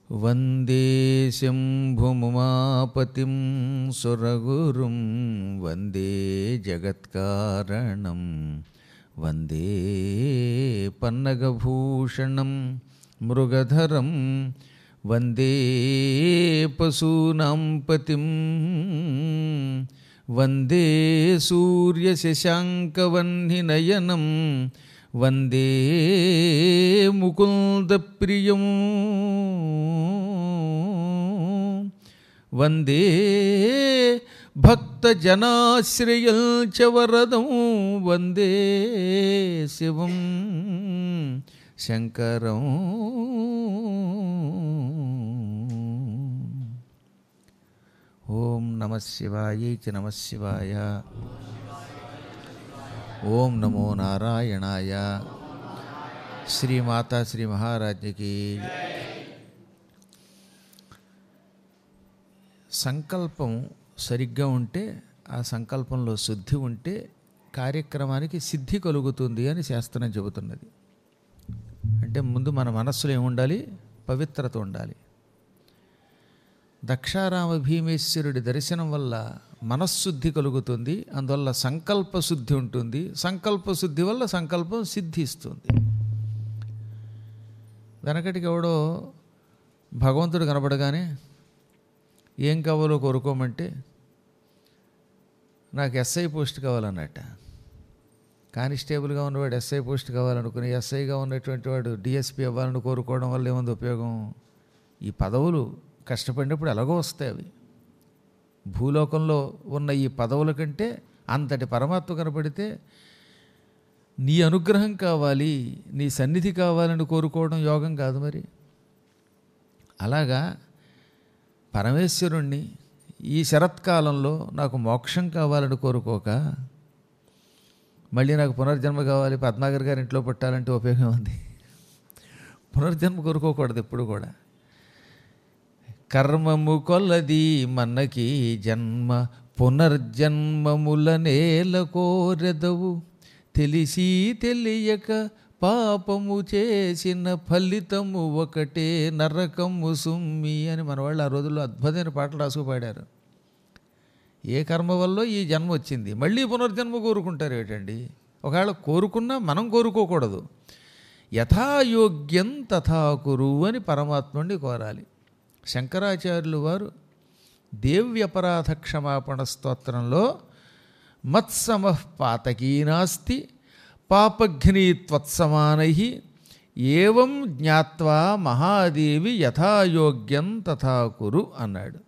వందే శంభుముమాపతిం సురగురుం వందే జగత్కారణం వందే పన్నగభూషణం మృగధరం వందే పశూనాం పతిం వందే సూర్యశశాంకవన్నినయనం వందే ముకుందప్రియం వందే భక్తజనాశ్రయం చ వరదం వందే శివం శంకరం ఓం నమ శివాయ చ నమ శివాయ ఓం నమో నారాయణాయ శ్రీమాతా శ్రీ మహారాజ్ఞకి సంకల్పం సరిగ్గా ఉంటే ఆ సంకల్పంలో శుద్ధి ఉంటే కార్యక్రమానికి సిద్ధి కలుగుతుంది అని శాస్త్రం చెబుతున్నది అంటే ముందు మన మనస్సులో ఏముండాలి పవిత్రత ఉండాలి దక్షారామ భీమేశ్వరుడి దర్శనం వల్ల మనశ్శుద్ధి కలుగుతుంది అందువల్ల సంకల్ప శుద్ధి ఉంటుంది సంకల్ప శుద్ధి వల్ల సంకల్పం సిద్ధిస్తుంది వెనకటికి ఎవడో భగవంతుడు కనపడగానే ఏం కావాలో కోరుకోమంటే నాకు ఎస్ఐ పోస్ట్ కావాలన్నట్ట కానిస్టేబుల్గా ఉన్నవాడు ఎస్ఐ పోస్ట్ కావాలనుకుని ఎస్ఐగా ఉన్నటువంటి వాడు డిఎస్పీ అవ్వాలని కోరుకోవడం వల్ల ఏముంది ఉపయోగం ఈ పదవులు కష్టపడినప్పుడు ఎలాగో వస్తాయి అవి భూలోకంలో ఉన్న ఈ పదవుల కంటే అంతటి పరమాత్మ కనపడితే నీ అనుగ్రహం కావాలి నీ సన్నిధి కావాలని కోరుకోవడం యోగం కాదు మరి అలాగా పరమేశ్వరుణ్ణి ఈ శరత్కాలంలో నాకు మోక్షం కావాలని కోరుకోక మళ్ళీ నాకు పునర్జన్మ కావాలి పద్మాగర్ గారి ఇంట్లో పుట్టాలంటే ఉపయోగం ఉంది పునర్జన్మ కోరుకోకూడదు ఎప్పుడు కూడా కర్మము కొల్లది మనకి జన్మ పునర్జన్మముల నేల కోరెదవు తెలిసి తెలియక పాపము చేసిన ఫలితము ఒకటే నరకము సుమ్మి అని మన వాళ్ళు ఆ రోజుల్లో అద్భుతమైన పాటలు రాసుకు పాడారు ఏ కర్మ వల్ల ఈ జన్మ వచ్చింది మళ్ళీ పునర్జన్మ కోరుకుంటారు ఏటండి ఒకవేళ కోరుకున్నా మనం కోరుకోకూడదు యథాయోగ్యం తథాకురు అని పరమాత్ముడిని కోరాలి శంకరాచార్యులు వారు దేవ్యపరాధ క్షమాపణ స్తోత్రంలో మత్సమ పాతకీ నాస్తి పాపఘ్ని త్వత్సమానై ఏవం జ్ఞాత్వా మహాదేవి యథాయోగ్యం తథాకురు అన్నాడు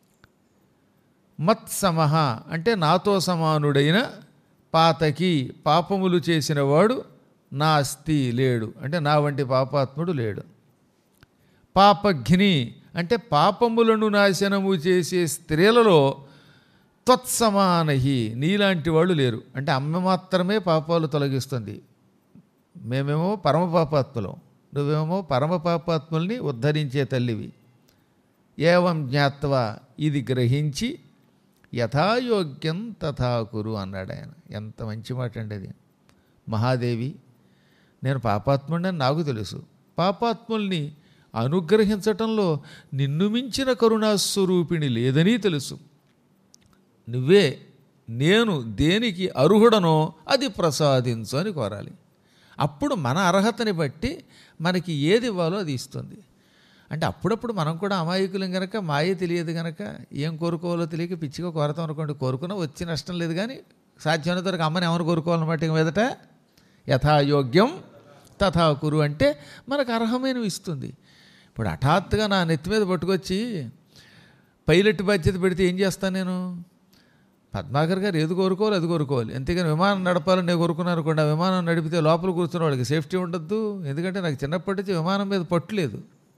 మత్సమహ అంటే నాతో సమానుడైన పాతకి పాపములు చేసినవాడు నాస్తి లేడు అంటే నా వంటి పాపాత్ముడు లేడు పాపఘ్ని అంటే పాపములను నాశనము చేసే స్త్రీలలో త్వత్సమానహి నీలాంటి వాళ్ళు లేరు అంటే అమ్మ మాత్రమే పాపాలు తొలగిస్తుంది మేమేమో పరమ పాపాత్ములం నువ్వేమో పరమ పాపాత్ముల్ని ఉద్ధరించే తల్లివి ఏవం జ్ఞాత్వా ఇది గ్రహించి యథాయోగ్యం తథాకురు అన్నాడు ఆయన ఎంత మంచి మాట అండి అది మహాదేవి నేను పాపాత్ముడిని నాకు తెలుసు పాపాత్ముల్ని అనుగ్రహించటంలో నిన్ను మించిన కరుణాస్వరూపిణి లేదని తెలుసు నువ్వే నేను దేనికి అర్హుడనో అది ప్రసాదించు అని కోరాలి అప్పుడు మన అర్హతని బట్టి మనకి ఏది ఇవ్వాలో అది ఇస్తుంది అంటే అప్పుడప్పుడు మనం కూడా అమాయకులం గనక మాయ తెలియదు గనక ఏం కోరుకోవాలో తెలియక పిచ్చిగా కోరతాం అనుకోండి కోరుకున్నా వచ్చి నష్టం లేదు కానీ సాధ్యమైనంత వరకు అమ్మని ఎవరు కోరుకోవాలన్నమాట ఇక మీదట యథాయోగ్యం తథా కురు అంటే మనకు అర్హమైనవి ఇస్తుంది ఇప్పుడు హఠాత్తుగా నా నెత్తి మీద పట్టుకొచ్చి పైలట్ బాధ్యత పెడితే ఏం చేస్తాను నేను పద్మాకర్ గారు ఏది కోరుకోవాలి అది కోరుకోవాలి అంతేగాని విమానం నడపాలని నేను కోరుకున్నాను అనుకోండి ఆ విమానం నడిపితే లోపల కూర్చున్న వాడికి సేఫ్టీ ఉండద్దు ఎందుకంటే నాకు చిన్నప్పటి నుంచి విమానం మీద పట్టు లేదు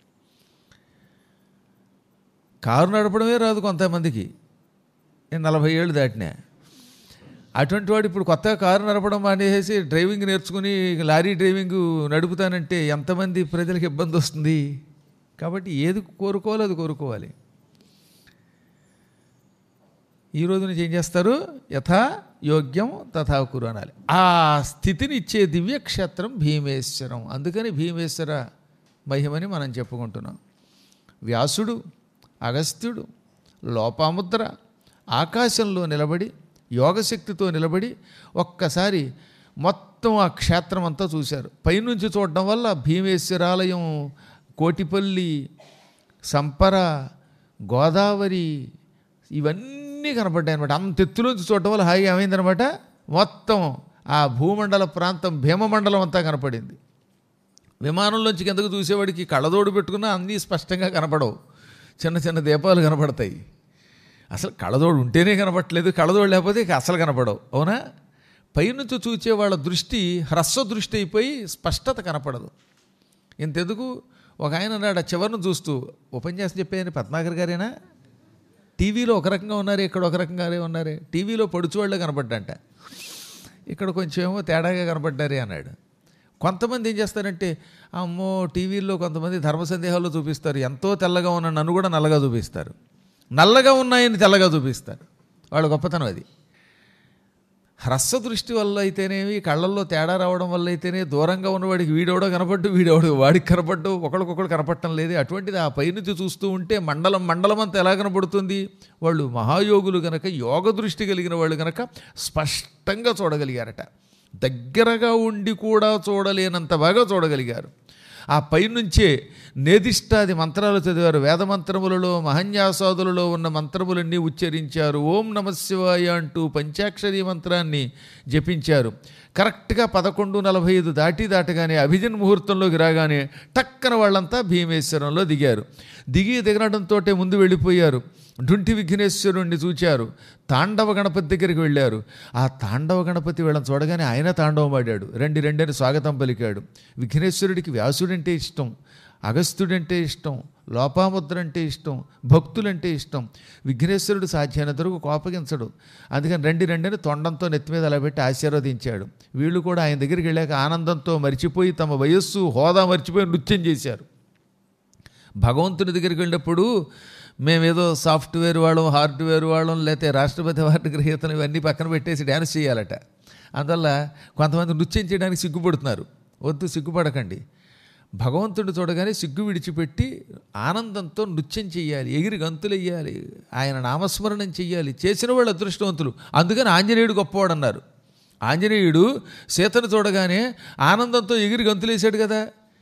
కారు నడపడమే రాదు కొంతమందికి నేను నలభై ఏళ్ళు దాటినా అటువంటి వాడు ఇప్పుడు కొత్తగా కారు నడపడం మానేసి డ్రైవింగ్ నేర్చుకుని లారీ డ్రైవింగ్ నడుపుతానంటే ఎంతమంది ప్రజలకు ఇబ్బంది వస్తుంది కాబట్టి ఏది కోరుకోవాలో అది కోరుకోవాలి ఈ రోజు నుంచి ఏం చేస్తారు యథా యోగ్యం తథా కురు అనాలి ఆ స్థితిని ఇచ్చే దివ్యక్షేత్రం భీమేశ్వరం అందుకని భీమేశ్వర మహిమని మనం చెప్పుకుంటున్నాం వ్యాసుడు అగస్త్యుడు లోపాముద్ర ఆకాశంలో నిలబడి యోగశక్తితో నిలబడి ఒక్కసారి మొత్తం ఆ క్షేత్రం అంతా చూశారు పైనుంచి చూడడం వల్ల భీమేశ్వరాలయం కోటిపల్లి సంపర గోదావరి ఇవన్నీ కనపడ్డాయి అనమాట అంత ఎత్తులోంచి చూడటం వల్ల హాయిగా ఏమైందనమాట మొత్తం ఆ భూమండల ప్రాంతం భీమమండలం అంతా కనపడింది విమానంలోంచి కిందకు చూసేవాడికి కళ్ళదోడు పెట్టుకున్నా అన్నీ స్పష్టంగా కనపడవు చిన్న చిన్న దీపాలు కనపడతాయి అసలు కళ్ళదోడు ఉంటేనే కనపడట్లేదు కళ్ళదోడు లేకపోతే ఇక అసలు కనపడవు అవునా పైనుంచి చూచే వాళ్ళ దృష్టి హ్రస్వ దృష్టి అయిపోయి స్పష్టత కనపడదు ఇంతెందుకు ఒక ఆయన అన్నాడు ఆ చివరిని చూస్తూ ఉపన్యాసం చెప్పేయని పద్మాకర్ గారేనా టీవీలో ఒక రకంగా ఉన్నారు ఇక్కడ ఒక రకంగానే ఉన్నారే టీవీలో పడుచువాళ్ళే కనపడ్డంట ఇక్కడ కొంచెం ఏమో తేడాగా కనపడ్డారే అన్నాడు కొంతమంది ఏం చేస్తారంటే అమ్మో టీవీల్లో కొంతమంది ధర్మ సందేహాల్లో చూపిస్తారు ఎంతో తెల్లగా ఉన్న నన్ను కూడా నల్లగా చూపిస్తారు నల్లగా ఉన్నాయని తెల్లగా చూపిస్తారు వాళ్ళ గొప్పతనం అది హ్రస్వ దృష్టి వల్ల అయితేనేమి కళ్ళల్లో తేడా రావడం వల్ల అయితేనే దూరంగా ఉన్నవాడికి వీడెవడో కనపడ్డు వీడెవడో వాడికి కనపడ్డు ఒకరికొకరు కనపడటం లేదు అటువంటిది ఆ పైనుంచి చూస్తూ ఉంటే మండలం మండలం అంతా ఎలా కనపడుతుంది వాళ్ళు మహాయోగులు గనక యోగ దృష్టి కలిగిన వాళ్ళు గనక స్పష్టంగా చూడగలిగారట దగ్గరగా ఉండి కూడా చూడలేనంత బాగా చూడగలిగారు ఆ పైనుంచే నేదిష్టాది మంత్రాలు చదివారు వేద మంత్రములలో మహన్యాసాదులలో ఉన్న మంత్రములన్నీ ఉచ్చరించారు ఓం నమ శివాయ అంటూ పంచాక్షరి మంత్రాన్ని జపించారు కరెక్ట్గా పదకొండు నలభై ఐదు దాటి దాటగానే అభిజన్ ముహూర్తంలోకి రాగానే టక్కన వాళ్ళంతా భీమేశ్వరంలో దిగారు దిగి దిగనడంతో ముందు వెళ్ళిపోయారు డుంటి విఘ్నేశ్వరుణ్ణి చూచారు తాండవ గణపతి దగ్గరికి వెళ్ళారు ఆ తాండవ గణపతి వీళ్ళని చూడగానే ఆయన తాండవం ఆడాడు రండి రండి అని స్వాగతం పలికాడు విఘ్నేశ్వరుడికి వ్యాసుడంటే ఇష్టం అగస్త్యుడంటే ఇష్టం లోపాముద్ర అంటే ఇష్టం భక్తులంటే ఇష్టం విఘ్నేశ్వరుడు సాధ్యమైనంత వరకు కోపగించడు అందుకని రండి రండి అని తొండంతో నెత్తి మీద అలా పెట్టి ఆశీర్వదించాడు వీళ్ళు కూడా ఆయన దగ్గరికి వెళ్ళాక ఆనందంతో మరిచిపోయి తమ వయస్సు హోదా మర్చిపోయి నృత్యం చేశారు భగవంతుని దగ్గరికి వెళ్ళినప్పుడు మేమేదో సాఫ్ట్వేర్ వాళ్ళం హార్డ్వేర్ వాళ్ళం లేకపోతే రాష్ట్రపతి అవార్డు గ్రహీతలు ఇవన్నీ పక్కన పెట్టేసి డ్యాన్స్ చేయాలట అందువల్ల కొంతమంది నృత్యం చేయడానికి సిగ్గుపడుతున్నారు వద్దు సిగ్గుపడకండి భగవంతుడు చూడగానే సిగ్గు విడిచిపెట్టి ఆనందంతో నృత్యం చెయ్యాలి ఎగిరి గంతులు వేయాలి ఆయన నామస్మరణం చెయ్యాలి చేసిన వాళ్ళు అదృష్టవంతులు అందుకని ఆంజనేయుడు గొప్పవాడు అన్నారు ఆంజనేయుడు సీతను చూడగానే ఆనందంతో ఎగిరి గంతులేసాడు కదా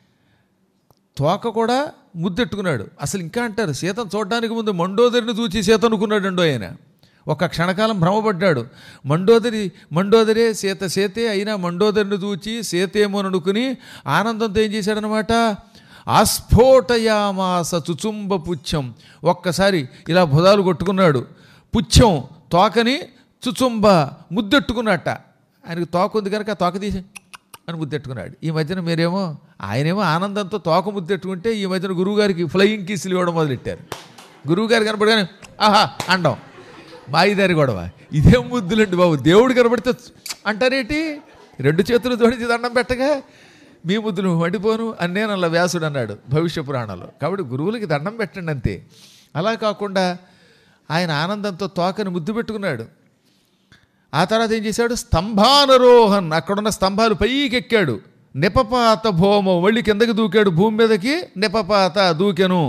తోక కూడా ముద్దెట్టుకున్నాడు అసలు ఇంకా అంటారు సీతను చూడడానికి ముందు మండోదరిని చూచి సీత అనుకున్నాడు ఆయన ఒక క్షణకాలం భ్రమపడ్డాడు మండోదరి మండోదరే సీత సీతే అయినా మండోదరిని చూచి సీతేమోననుకుని ఆనందంతో ఏం చేశాడనమాట ఆస్ఫోటయామాస చుచుంబ పుచ్చం ఒక్కసారి ఇలా భుజాలు కొట్టుకున్నాడు పుచ్చం తోకని చుచుంబ ముద్దెట్టుకున్నట్ట ఆయనకు తోక ఉంది కనుక ఆ తోక తీసి అని ముద్దెట్టుకున్నాడు ఈ మధ్యన మీరేమో ఆయనేమో ఆనందంతో తోక ముద్దెట్టుకుంటే ఈ మధ్యన గురువుగారికి ఫ్లయింగ్ కీసులు ఇవ్వడం మొదలెట్టారు గురువుగారు కనపడగానే ఆహా అండం మాయిదారి గొడవ ఇదేం ముద్దులండి బాబు దేవుడు కనబడితే అంటారేటి రెండు చేతులు జోడించి దండం పెట్టగా మీ ముద్దులు వండిపోను అని నేను అలా వ్యాసుడు అన్నాడు భవిష్య పురాణంలో కాబట్టి గురువులకి దండం పెట్టండి అంతే అలా కాకుండా ఆయన ఆనందంతో తోకని ముద్దు పెట్టుకున్నాడు ఆ తర్వాత ఏం చేశాడు స్తంభానరోహన్ అక్కడున్న స్తంభాలు పైకి ఎక్కాడు నిపపాత భోమం మళ్ళీ కిందకి దూకాడు భూమి మీదకి నిపపాత దూకెను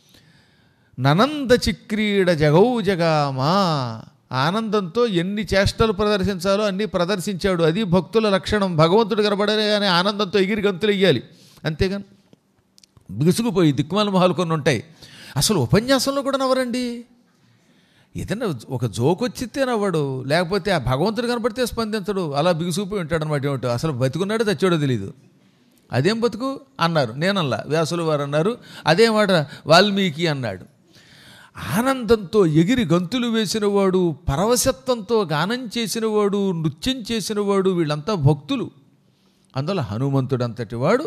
ననంద చిక్రీడ జగౌ జగామా ఆనందంతో ఎన్ని చేష్టలు ప్రదర్శించాలో అన్నీ ప్రదర్శించాడు అది భక్తుల లక్షణం భగవంతుడు కనబడగానే ఆనందంతో ఎగిరి గంతులు ఇయ్యాలి అంతేగాని బిగుసుకుపోయి దిక్కుమాల మొహాలు కొన్ని ఉంటాయి అసలు ఉపన్యాసంలో కూడా నవ్వరండి ఏదైనా ఒక జోక్ వచ్చితే నవ్వడు లేకపోతే ఆ భగవంతుడు కనపడితే స్పందించడు అలా బిగుసుకుపోయి ఉంటాడు అనమాట ఏమిటో అసలు బతుకున్నాడో చచ్చాడో తెలియదు అదేం బతుకు అన్నారు నేనల్లా వ్యాసులు వారు అన్నారు అదే మాట వాల్మీకి అన్నాడు ఆనందంతో ఎగిరి గంతులు వేసినవాడు పరవశత్వంతో గానం చేసినవాడు నృత్యం చేసినవాడు వీళ్ళంతా భక్తులు అందువల్ల హనుమంతుడంతటి వాడు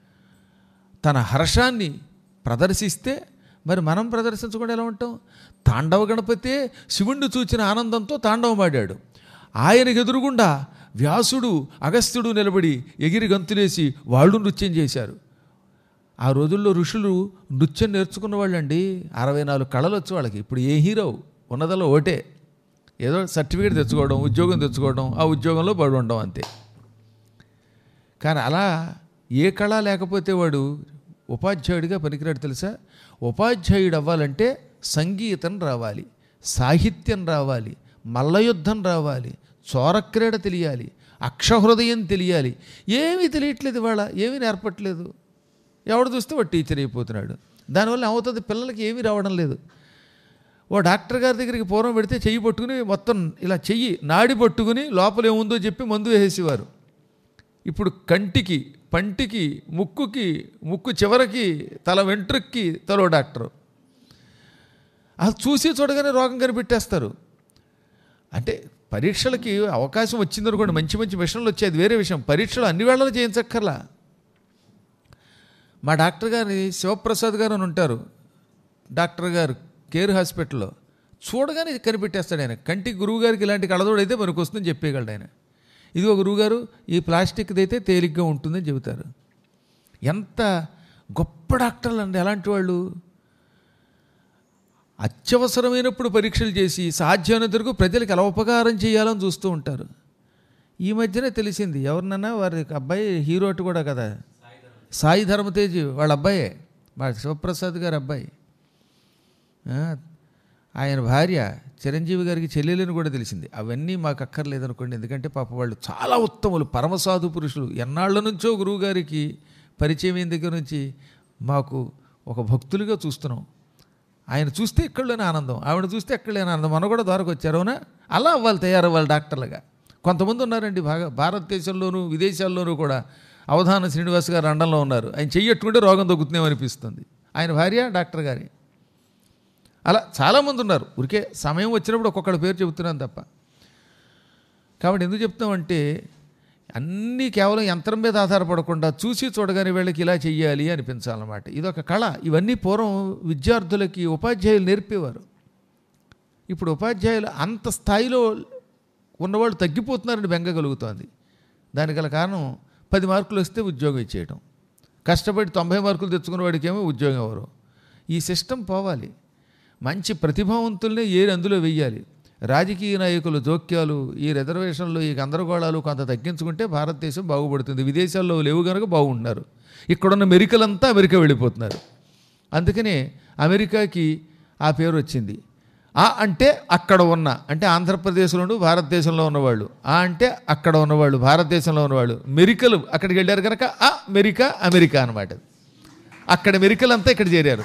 తన హర్షాన్ని ప్రదర్శిస్తే మరి మనం ప్రదర్శించకుండా ఎలా ఉంటాం తాండవ గణపతే శివుణ్ణి చూచిన ఆనందంతో తాండవమాడాడు ఆయనకు ఎదురుగుండా వ్యాసుడు అగస్త్యుడు నిలబడి ఎగిరి గంతులేసి వాళ్ళు నృత్యం చేశారు ఆ రోజుల్లో ఋషులు నృత్యం నేర్చుకున్న వాళ్ళండి అరవై నాలుగు కళలు వచ్చి వాళ్ళకి ఇప్పుడు ఏ హీరో ఉన్నదలో ఒకటే ఏదో సర్టిఫికేట్ తెచ్చుకోవడం ఉద్యోగం తెచ్చుకోవడం ఆ ఉద్యోగంలో పడి ఉండడం అంతే కానీ అలా ఏ కళ లేకపోతే వాడు ఉపాధ్యాయుడిగా పనికిరాడు తెలుసా ఉపాధ్యాయుడు అవ్వాలంటే సంగీతం రావాలి సాహిత్యం రావాలి మల్లయుద్ధం రావాలి చోరక్రీడ తెలియాలి అక్షహృదయం తెలియాలి ఏమీ తెలియట్లేదు ఇవాళ ఏమీ నేర్పట్లేదు ఎవడు చూస్తే వాడు టీచర్ అయిపోతున్నాడు దానివల్ల ఏమవుతుంది పిల్లలకి ఏమీ రావడం లేదు ఓ డాక్టర్ గారి దగ్గరికి పూర్వం పెడితే చెయ్యి పట్టుకుని మొత్తం ఇలా చెయ్యి నాడి పట్టుకుని లోపల ఏముందో చెప్పి మందు వేసేసేవారు ఇప్పుడు కంటికి పంటికి ముక్కుకి ముక్కు చివరకి తల వెంట్రుక్కి తలో డాక్టరు అది చూసి చూడగానే రోగం కనిపెట్టేస్తారు అంటే పరీక్షలకి అవకాశం వచ్చిందనుకోండి మంచి మంచి మిషన్లు వచ్చేది వేరే విషయం పరీక్షలు అన్ని వేళలు చేయించక్కర్లా మా డాక్టర్ గారి శివప్రసాద్ గారు అని ఉంటారు డాక్టర్ గారు కేర్ హాస్పిటల్లో చూడగానే ఇది కనిపెట్టేస్తాడు ఆయన కంటికి గురువు గారికి ఇలాంటి కళదోడు అయితే మనకు వస్తుందని చెప్పేయగలడు ఆయన ఇదిగో గురువుగారు ఈ ప్లాస్టిక్ది అయితే తేలిగ్గా ఉంటుందని చెబుతారు ఎంత గొప్ప డాక్టర్లు అండి ఎలాంటి వాళ్ళు అత్యవసరమైనప్పుడు పరీక్షలు చేసి సాధ్యమైనంత వరకు ప్రజలకు ఎలా ఉపకారం చేయాలని చూస్తూ ఉంటారు ఈ మధ్యనే తెలిసింది ఎవరినన్నా వారి అబ్బాయి హీరోటి కూడా కదా సాయి ధర్మతేజ్ వాళ్ళ అబ్బాయే వాళ్ళ శివప్రసాద్ గారి అబ్బాయి ఆ, ఆయన భార్య చిరంజీవి గారికి చెల్లెలని కూడా తెలిసింది అవన్నీ మాకు అక్కర్లేదనుకోండి ఎందుకంటే పాప వాళ్ళు చాలా ఉత్తములు పరమసాధు పురుషులు ఎన్నాళ్ళ నుంచో గురువు గారికి పరిచయం అయిన దగ్గర నుంచి మాకు ఒక భక్తులుగా చూస్తున్నాం ఆయన చూస్తే ఎక్కడలేని ఆనందం ఆవిడ చూస్తే ఎక్కడలేని ఆనందం మన కూడా ద్వారకు వచ్చారు అవునా అలా అవ్వాలి తయారవ్వాలి డాక్టర్లుగా కొంతమంది ఉన్నారండి బాగా భారతదేశంలోనూ విదేశాల్లోనూ కూడా అవధాన శ్రీనివాస్ గారు అండంలో ఉన్నారు ఆయన చెయ్యట్టుకుంటే రోగం తగ్గుతుందేమో అనిపిస్తుంది ఆయన భార్య డాక్టర్ గారి అలా చాలామంది ఉన్నారు ఊరికే సమయం వచ్చినప్పుడు ఒక్కొక్కళ్ళ పేరు చెబుతున్నాను తప్ప కాబట్టి ఎందుకు చెప్తామంటే అన్నీ కేవలం యంత్రం మీద ఆధారపడకుండా చూసి చూడగానే వీళ్ళకి ఇలా చెయ్యాలి అనిపించాలన్నమాట ఇదొక కళ ఇవన్నీ పూర్వం విద్యార్థులకి ఉపాధ్యాయులు నేర్పేవారు ఇప్పుడు ఉపాధ్యాయులు అంత స్థాయిలో ఉన్నవాళ్ళు తగ్గిపోతున్నారని బెంగగలుగుతోంది దానికి గల కారణం పది మార్కులు వస్తే ఉద్యోగం ఇచ్చేయటం కష్టపడి తొంభై మార్కులు తెచ్చుకున్న వాడికేమో ఉద్యోగం ఎవరు ఈ సిస్టమ్ పోవాలి మంచి ప్రతిభావంతుల్ని ఏరి అందులో వెయ్యాలి రాజకీయ నాయకులు జోక్యాలు ఈ రిజర్వేషన్లు ఈ గందరగోళాలు కొంత తగ్గించుకుంటే భారతదేశం బాగుపడుతుంది విదేశాల్లో లేవు కనుక బాగుంటున్నారు ఇక్కడున్న మెరికలంతా అమెరికా వెళ్ళిపోతున్నారు అందుకనే అమెరికాకి ఆ పేరు వచ్చింది ఆ అంటే అక్కడ ఉన్న అంటే ఆంధ్రప్రదేశ్లోను భారతదేశంలో ఉన్నవాళ్ళు ఆ అంటే అక్కడ ఉన్నవాళ్ళు భారతదేశంలో ఉన్నవాళ్ళు మెరికలు అక్కడికి వెళ్ళారు కనుక ఆ మెరికా అమెరికా అనమాట అక్కడ మెరికలంతా ఇక్కడ చేరారు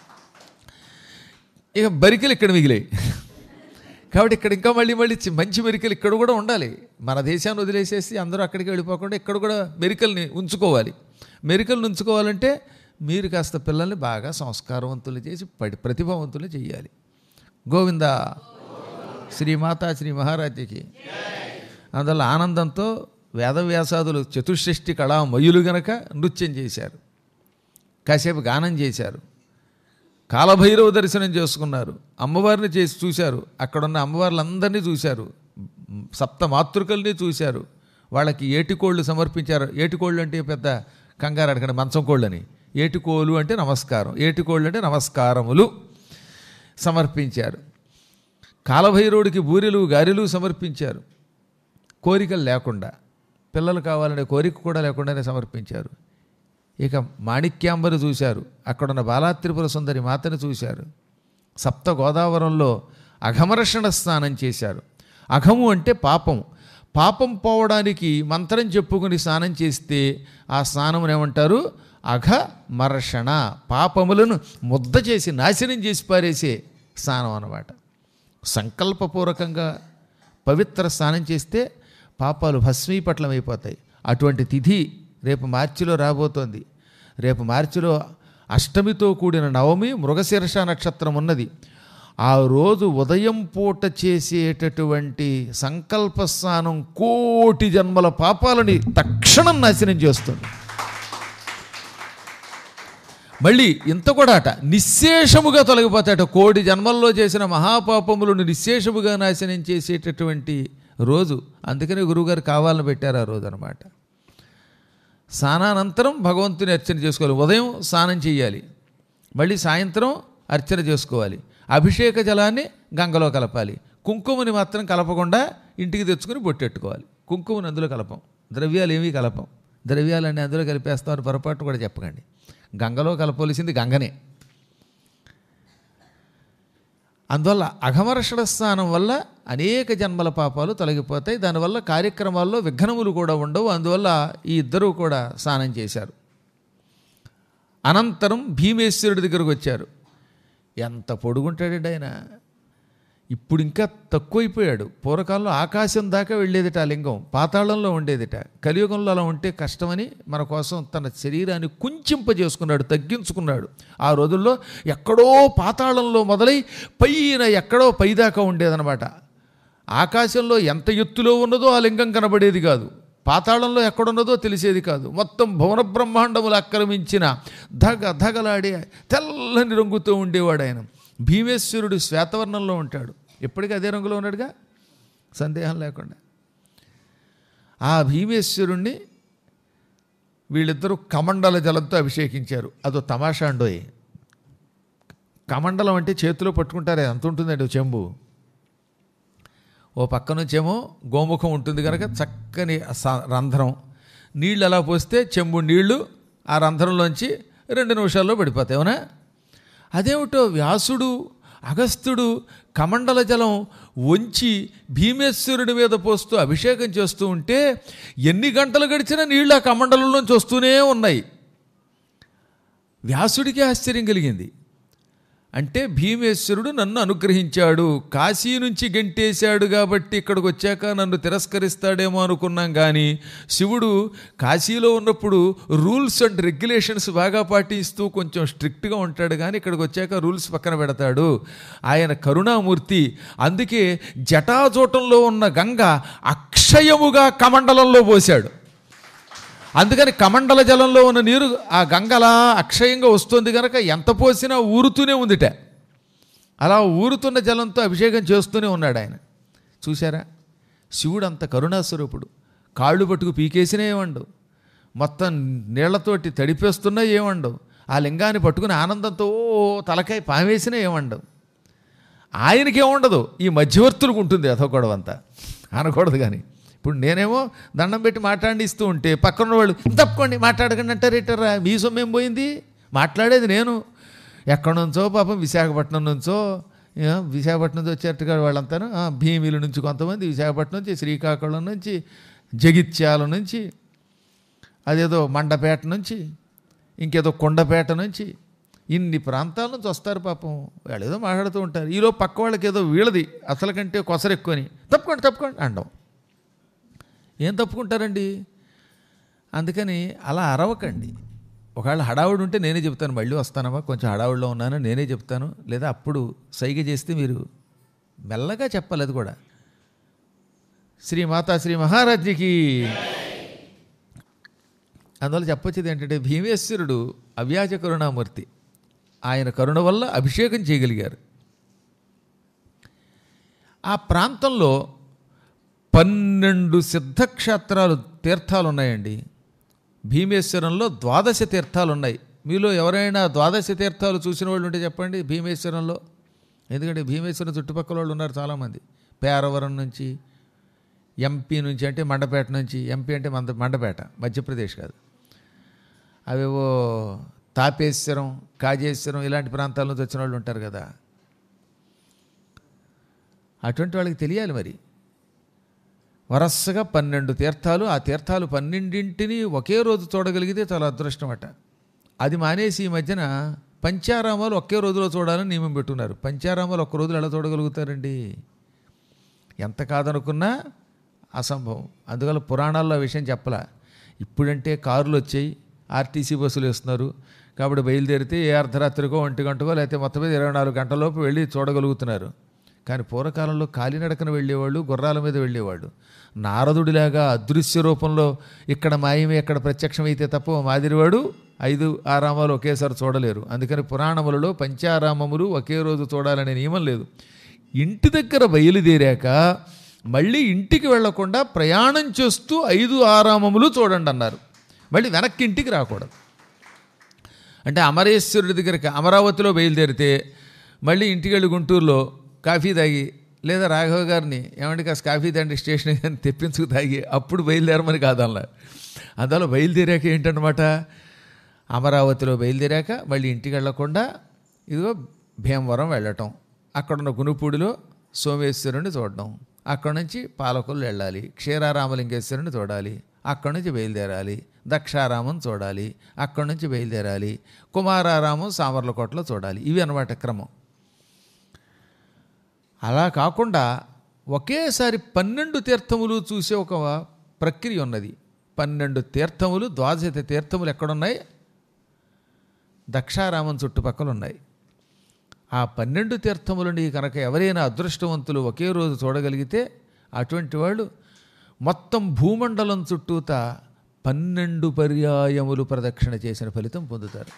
ఇక బరికలు ఇక్కడ మిగిలాయి కాబట్టి ఇక్కడ ఇంకా మళ్ళీ మళ్ళీ చి- మంచి మెరికలు ఇక్కడ కూడా ఉండాలి మన దేశాన్ని వదిలేసేసి అందరూ అక్కడికి వెళ్ళిపోకుండా ఇక్కడ కూడా మెరికల్ని ఉంచుకోవాలి మెరికల్ని ఉంచుకోవాలంటే మీరు కాస్త పిల్లల్ని బాగా సంస్కారవంతులు చేసి పడి ప్రతిభావంతులు చేయాలి గోవింద శ్రీమాత శ్రీ మహారాజ్యకి అందువల్ల ఆనందంతో వేదవ్యాసాదులు చతుషష్ఠి కళామయులు గనక నృత్యం చేశారు కాసేపు గానం చేశారు కాలభైరవ దర్శనం చేసుకున్నారు అమ్మవారిని చేసి చూశారు అక్కడున్న అమ్మవార్లందరినీ చూశారు సప్త మాతృకల్ని చూశారు వాళ్ళకి ఏటికోళ్ళు సమర్పించారు ఏటికోళ్ళు అంటే పెద్ద కంగారు అడగండి మంచం కోళ్ళని ఏటికోలు అంటే నమస్కారం ఏటికోళ్ళు అంటే నమస్కారములు సమర్పించారు కాలభైరవుడికి బూరెలు గారెలు సమర్పించారు కోరికలు లేకుండా పిల్లలు కావాలనే కోరిక కూడా లేకుండానే సమర్పించారు ఇక మాణిక్యాంబరు చూశారు అక్కడున్న బాలాత్రిపుర సుందరి మాతను చూశారు సప్త గోదావరంలో అఘమర్షణ స్నానం చేశారు అఘము అంటే పాపం పాపం పోవడానికి మంత్రం చెప్పుకుని స్నానం చేస్తే ఆ స్నానం ఏమంటారు అఘమర్షణ పాపములను ముద్ద చేసి నాశనం చేసి పారేసే స్నానం అన్నమాట సంకల్పపూర్వకంగా పవిత్ర స్నానం చేస్తే పాపాలు భస్మీపట్లం అయిపోతాయి అటువంటి తిథి రేపు మార్చిలో రాబోతోంది రేపు మార్చిలో అష్టమితో కూడిన నవమి మృగశీర్ష నక్షత్రం ఉన్నది ఆ రోజు ఉదయం పూట చేసేటటువంటి సంకల్ప స్నానం కోటి జన్మల పాపాలని తక్షణం నాశనం చేస్తుంది మళ్ళీ ఇంత కూడా అట నిశ్శేషముగా తొలగిపోతాయట కోటి జన్మల్లో చేసిన మహాపాపములను నిశ్శేషముగా నాశనం చేసేటటువంటి రోజు అందుకనే గురువుగారు కావాలని పెట్టారు ఆ రోజు అనమాట స్నానానంతరం భగవంతుని అర్చన చేసుకోవాలి ఉదయం స్నానం చేయాలి మళ్ళీ సాయంత్రం అర్చన చేసుకోవాలి అభిషేక జలాన్ని గంగలో కలపాలి కుంకుమని మాత్రం కలపకుండా ఇంటికి తెచ్చుకొని బొట్టెట్టుకోవాలి కుంకుమని అందులో కలపం ద్రవ్యాలు ఏమీ కలపం ద్రవ్యాలన్నీ అందులో కలిపేస్తామని పొరపాటు కూడా చెప్పకండి గంగలో కలపోలిసింది గంగనే అందువల్ల అఘమర్షణ స్నానం వల్ల అనేక జన్మల పాపాలు తొలగిపోతాయి దానివల్ల కార్యక్రమాల్లో విఘ్నములు కూడా ఉండవు అందువల్ల ఈ ఇద్దరూ కూడా స్నానం చేశారు అనంతరం భీమేశ్వరుడి దగ్గరకు వచ్చారు ఎంత పొడుగుంటాడండి ఆయన ఇప్పుడు ఇంకా తక్కువైపోయాడు పూర్వకాలంలో ఆకాశం దాకా వెళ్ళేదిట ఆ లింగం పాతాళంలో ఉండేదిట కలియుగంలో అలా ఉంటే కష్టమని మన కోసం తన శరీరాన్ని కుంచింపజేసుకున్నాడు తగ్గించుకున్నాడు ఆ రోజుల్లో ఎక్కడో పాతాళంలో మొదలై పైన ఎక్కడో పైదాకా ఉండేదన్నమాట ఆకాశంలో ఎంత ఎత్తులో ఉన్నదో ఆ లింగం కనబడేది కాదు పాతాళంలో ఎక్కడున్నదో తెలిసేది కాదు మొత్తం భువన బ్రహ్మాండములు ఆక్రమించిన ధగ ధగలాడే తెల్లని రంగుతో ఉండేవాడు ఆయన భీమేశ్వరుడు శ్వేతవర్ణంలో ఉంటాడు ఎప్పటికీ అదే రంగులో ఉన్నాడుగా సందేహం లేకుండా ఆ భీమేశ్వరుణ్ణి వీళ్ళిద్దరూ కమండల జలంతో అభిషేకించారు అదో తమాషా అండోయ్ కమండలం అంటే చేతిలో పట్టుకుంటారే అంత ఉంటుందండి ఓ చెంబు ఓ పక్క నుంచేమో గోముఖం ఉంటుంది కనుక చక్కని స- రంధ్రం నీళ్ళు అలా పోస్తే చెంబు నీళ్లు ఆ రంధ్రంలోంచి రెండు నిమిషాల్లో పడిపోతాయి అవునా అదేమిటో వ్యాసుడు అగస్త్యుడు కమండల జలం వంచి భీమేశ్వరుడి మీద పోస్తూ అభిషేకం చేస్తూ ఉంటే ఎన్ని గంటలు గడిచినా నీళ్ళు ఆ కమండలంలోంచి వస్తూనే ఉన్నాయి వ్యాసుడికి ఆశ్చర్యం కలిగింది అంటే భీమేశ్వరుడు నన్ను అనుగ్రహించాడు కాశీ నుంచి గెంటేశాడు కాబట్టి ఇక్కడికి వచ్చాక నన్ను తిరస్కరిస్తాడేమో అనుకున్నాం కానీ శివుడు కాశీలో ఉన్నప్పుడు రూల్స్ అండ్ రెగ్యులేషన్స్ బాగా పాటిస్తూ కొంచెం స్ట్రిక్ట్గా ఉంటాడు కానీ ఇక్కడికి వచ్చాక రూల్స్ పక్కన పెడతాడు ఆయన కరుణామూర్తి అందుకే జటాజూటంలో ఉన్న గంగ అక్షయముగా కమండలంలో పోశాడు అందుకని కమండల జలంలో ఉన్న నీరు ఆ గంగలా అక్షయంగా వస్తుంది కనుక ఎంత పోసినా ఊరుతూనే ఉందిట అలా ఊరుతున్న జలంతో అభిషేకం చేస్తూనే ఉన్నాడు ఆయన చూశారా శివుడు అంత కరుణాస్వరూపుడు కాళ్ళు పట్టుకు పీకేసినా ఏమండు మొత్తం నీళ్లతోటి తడిపేస్తున్నా ఏమండవు ఆ లింగాన్ని పట్టుకుని ఆనందంతో ఓ తలకాయ పామేసినా ఏమండవు ఆయనకేముండదు ఈ మధ్యవర్తులకు ఉంటుంది అదో గొడవ అంతా అనకూడదు కానీ ఇప్పుడు నేనేమో దండం పెట్టి మాట్లాడిస్తూ ఉంటే పక్కన వాళ్ళు తప్పుకోండి మాట్లాడకండి అంటారేటరా మీ సొమ్మేం పోయింది మాట్లాడేది నేను ఎక్కడి నుంచో పాపం విశాఖపట్నం నుంచో ఆ, విశాఖపట్నం నుంచి వచ్చేట్టుగా వాళ్ళంతాను ఆ, భీమిలి నుంచి కొంతమంది విశాఖపట్నం నుంచి శ్రీకాకుళం నుంచి జగిత్యాల నుంచి అదేదో మండపేట నుంచి ఇంకేదో కొండపేట నుంచి ఇన్ని ప్రాంతాల నుంచి వస్తారు పాపం వాళ్ళు ఏదో మాట్లాడుతూ ఉంటారు ఈలో పక్క వాళ్ళకి ఏదో వీళ్ళది అసలు కంటే కొసరెక్కువని తప్పుకోండి తప్పుకోండి అండం ఏం తప్పుకుంటారండి అందుకని అలా అరవకండి ఒకవేళ హడావుడి ఉంటే నేనే చెప్తాను మళ్ళీ వస్తానమ్మా కొంచెం హడావుడిలో ఉన్నాను నేనే చెప్తాను లేదా అప్పుడు సైగ చేస్తే మీరు మెల్లగా చెప్పాలి అది కూడా శ్రీ మాతా శ్రీ మహారాజ్కి అందువల్ల చెప్పొచ్చేది ఏంటంటే భీమేశ్వరుడు అవ్యాజ కరుణామూర్తి ఆయన కరుణ వల్ల అభిషేకం చేయగలిగారు ఆ ప్రాంతంలో పన్నెండు సిద్ధక్షేత్రాలు తీర్థాలు ఉన్నాయండి భీమేశ్వరంలో ద్వాదశ తీర్థాలు ఉన్నాయి మీలో ఎవరైనా ద్వాదశ తీర్థాలు చూసిన వాళ్ళు ఉంటే చెప్పండి భీమేశ్వరంలో ఎందుకంటే భీమేశ్వరం చుట్టుపక్కల వాళ్ళు ఉన్నారు చాలామంది పేరవరం నుంచి ఎంపీ నుంచి అంటే మండపేట నుంచి ఎంపీ అంటే మంద మండపేట మధ్యప్రదేశ్ కాదు అవేవో తాపేశ్వరం కాజేశ్వరం ఇలాంటి ప్రాంతాల నుంచి వచ్చిన వాళ్ళు ఉంటారు కదా అటువంటి వాళ్ళకి తెలియాలి మరి వరసగా పన్నెండు తీర్థాలు ఆ తీర్థాలు పన్నెండింటిని ఒకే రోజు చూడగలిగితే చాలా అదృష్టం అట అది మానేసి ఈ మధ్యన పంచారామాలు ఒకే రోజులో చూడాలని నియమం పెట్టున్నారు పంచారామాలు ఒక్క రోజులో ఎలా చూడగలుగుతారండి ఎంత కాదనుకున్నా అసంభవం అందువల్ల పురాణాల్లో ఆ విషయం చెప్పలా ఇప్పుడంటే కారులు వచ్చాయి ఆర్టీసీ బస్సులు వేస్తున్నారు కాబట్టి బయలుదేరితే ఏ అర్ధరాత్రికో ఒంటి గంటకో లేకపోతే మొత్తం మీద ఇరవై నాలుగు గంటలలోపు వెళ్ళి చూడగలుగుతున్నారు కానీ పూర్వకాలంలో కాలినడకన వెళ్ళేవాళ్ళు గుర్రాల మీద వెళ్ళేవాళ్ళు నారదుడిలాగా అదృశ్య రూపంలో ఇక్కడ మాయమే ఇక్కడ ప్రత్యక్షమైతే తప్ప మాదిరివాడు ఐదు ఆరామాలు ఒకేసారి చూడలేరు అందుకని పురాణములలో పంచారామములు ఒకే రోజు చూడాలనే నియమం లేదు ఇంటి దగ్గర బయలుదేరాక మళ్ళీ ఇంటికి వెళ్లకుండా ప్రయాణం చేస్తూ ఐదు ఆరామములు చూడండి అన్నారు మళ్ళీ వెనక్కి ఇంటికి రాకూడదు అంటే అమరేశ్వరుడి దగ్గరికి అమరావతిలో బయలుదేరితే మళ్ళీ ఇంటికి వెళ్ళి గుంటూరులో కాఫీ తాగి లేదా రాఘవ గారిని ఏమంటే కాస్త కాఫీ తండ్రి స్టేషన్ అని తెప్పించుకు తాగి అప్పుడు బయలుదేరమని కాదల్లా అందువల్ల బయలుదేరాక ఏంటనమాట అమరావతిలో బయలుదేరాక మళ్ళీ ఇంటికి వెళ్లకుండా ఇదిగో భీమవరం వెళ్ళటం అక్కడున్న గునుపూడిలో సోమేశ్వరుని చూడడం అక్కడ నుంచి పాలకులు వెళ్ళాలి క్షీరారామలింగేశ్వరుని చూడాలి అక్కడి నుంచి బయలుదేరాలి దక్షారామం చూడాలి అక్కడి నుంచి బయలుదేరాలి కుమారారామం సామర్లకోటలో చూడాలి ఇవి అన్నమాట క్రమం అలా కాకుండా ఒకేసారి పన్నెండు తీర్థములు చూసే ఒక ప్రక్రియ ఉన్నది పన్నెండు తీర్థములు ద్వాదశ తీర్థములు ఎక్కడున్నాయి దక్షారామం చుట్టుపక్కల ఉన్నాయి ఆ పన్నెండు తీర్థములని కనుక ఎవరైనా అదృష్టవంతులు ఒకే రోజు చూడగలిగితే అటువంటి వాళ్ళు మొత్తం భూమండలం చుట్టూత పన్నెండు పర్యాయములు ప్రదక్షిణ చేసిన ఫలితం పొందుతారు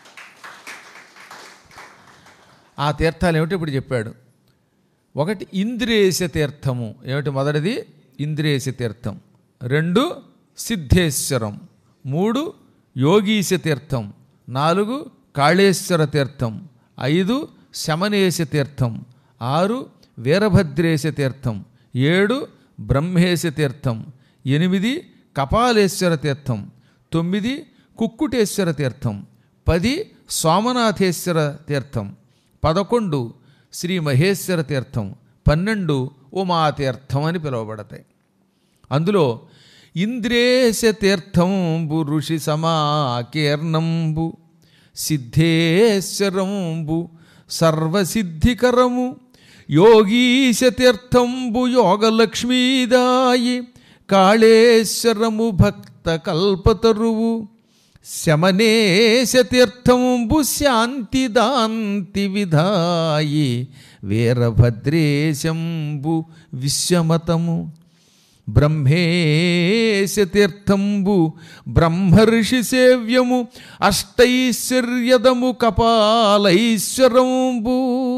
ఆ తీర్థాలు ఏమిటి ఇప్పుడు చెప్పాడు ఒకటి ఇంద్రియేశ తీర్థము ఏమిటి మొదటిది ఇంద్రియేశ తీర్థం రెండు సిద్ధేశ్వరం మూడు యోగీశ తీర్థం నాలుగు కాళేశ్వర తీర్థం ఐదు శమనేశ తీర్థం ఆరు వీరభద్రేశ తీర్థం ఏడు బ్రహ్మేశ తీర్థం ఎనిమిది కపాలేశ్వర తీర్థం తొమ్మిది కుక్కుటేశ్వర తీర్థం పది సోమనాథేశ్వర తీర్థం పదకొండు శ్రీ మహేశ్వర తీర్థం పన్నెండు ఉమాతీర్థం అని పిలువబడతాయి అందులో ఇంద్రేశ తీర్థంబు ఋషి సమాకీర్ణంబు సిద్ధేశ్వరంబు సర్వసిద్ధికరము యోగీశ తీర్థంబు యోగలక్ష్మీదాయి కాళేశ్వరము భక్త కల్పతరువు శమనేశ తీర్థంబు శాంతిదాంతి విధాయి వీరభద్రేశంబు విశ్వమతము బ్రహ్మేశ తీర్థంబు బ్రహ్మర్షి సేవ్యము అష్టైశ్వర్యదము కపాలైశ్వరంబు